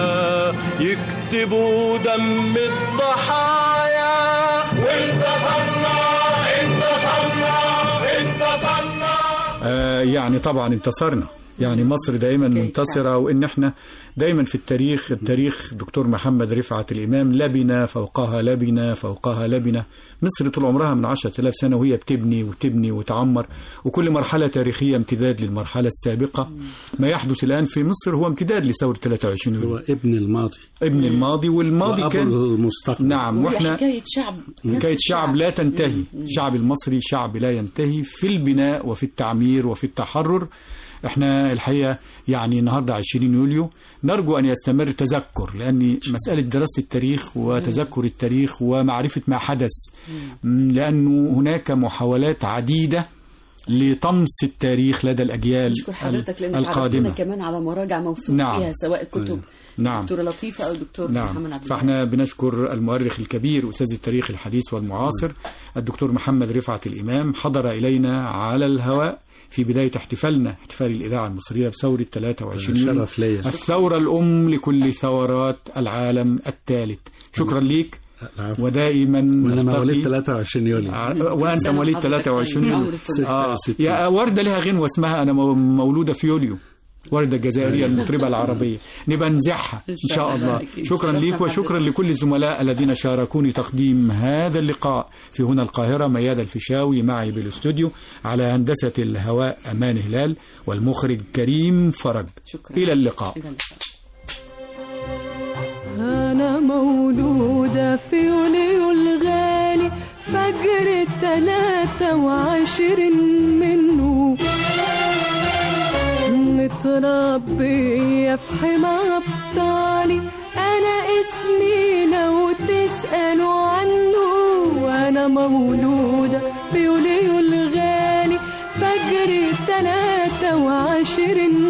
يكتبوا دم الضحايا وانتصرنا انتصرنا انتصرنا آه يعني طبعا انتصرنا يعني مصر دايما منتصرة وإن احنا دايما في التاريخ التاريخ دكتور محمد رفعت الإمام لبنة فوقها لبنة فوقها لبنة مصر طول عمرها من عشرة آلاف سنة وهي بتبني وتبني وتعمر وكل مرحلة تاريخية امتداد للمرحلة السابقة ما يحدث الآن في مصر هو امتداد لثورة 23 يوليو هو ابن الماضي ابن الماضي والماضي وأبو كان المستقبل نعم وهي واحنا حكاية شعب نفس حكاية شعب لا تنتهي مم. الشعب المصري شعب لا ينتهي في البناء وفي التعمير وفي التحرر احنا الحقيقة يعني النهاردة 20 يوليو نرجو أن يستمر تذكر لأن مسألة دراسة التاريخ وتذكر التاريخ ومعرفة ما حدث م، لأنه هناك محاولات عديدة لطمس التاريخ لدى الأجيال أشكر حضرتك لأنك القادمة عرفتنا كمان على مراجع موثوق نعم. فيها سواء كتب نعم دكتورة لطيفة أو دكتور نعم محمد عبد الله فاحنا بنشكر المؤرخ الكبير أستاذ التاريخ الحديث والمعاصر الدكتور محمد رفعت الإمام حضر إلينا على الهواء في بداية احتفالنا احتفال الإذاعة المصرية بثورة 23 يوليو شرف ليا. الثورة الأم لكل ثورات العالم الثالث شكرا ليك ودائما وانا نلتقي- مواليد 23 يوليو ع- وانت مواليد 23 يوليو اه 66. يا ورده لها غنوه اسمها انا مو- مولوده في يوليو وردة الجزائرية المطربة العربية نبقى نزعها إن شاء الله شكرا ليك وشكرا لكل الزملاء الذين شاركوني تقديم هذا اللقاء في هنا القاهرة ميادة الفيشاوي معي بالاستوديو على هندسة الهواء أمان هلال والمخرج كريم فرج شكرا. إلى اللقاء أنا مولودة في يوليو الغالي فجر التلاتة وعشرين منه متربية في حمى أبطالي أنا اسمي لو تسألوا عنه وأنا مولودة في يوليو الغالي فجر التلاتة وعشرين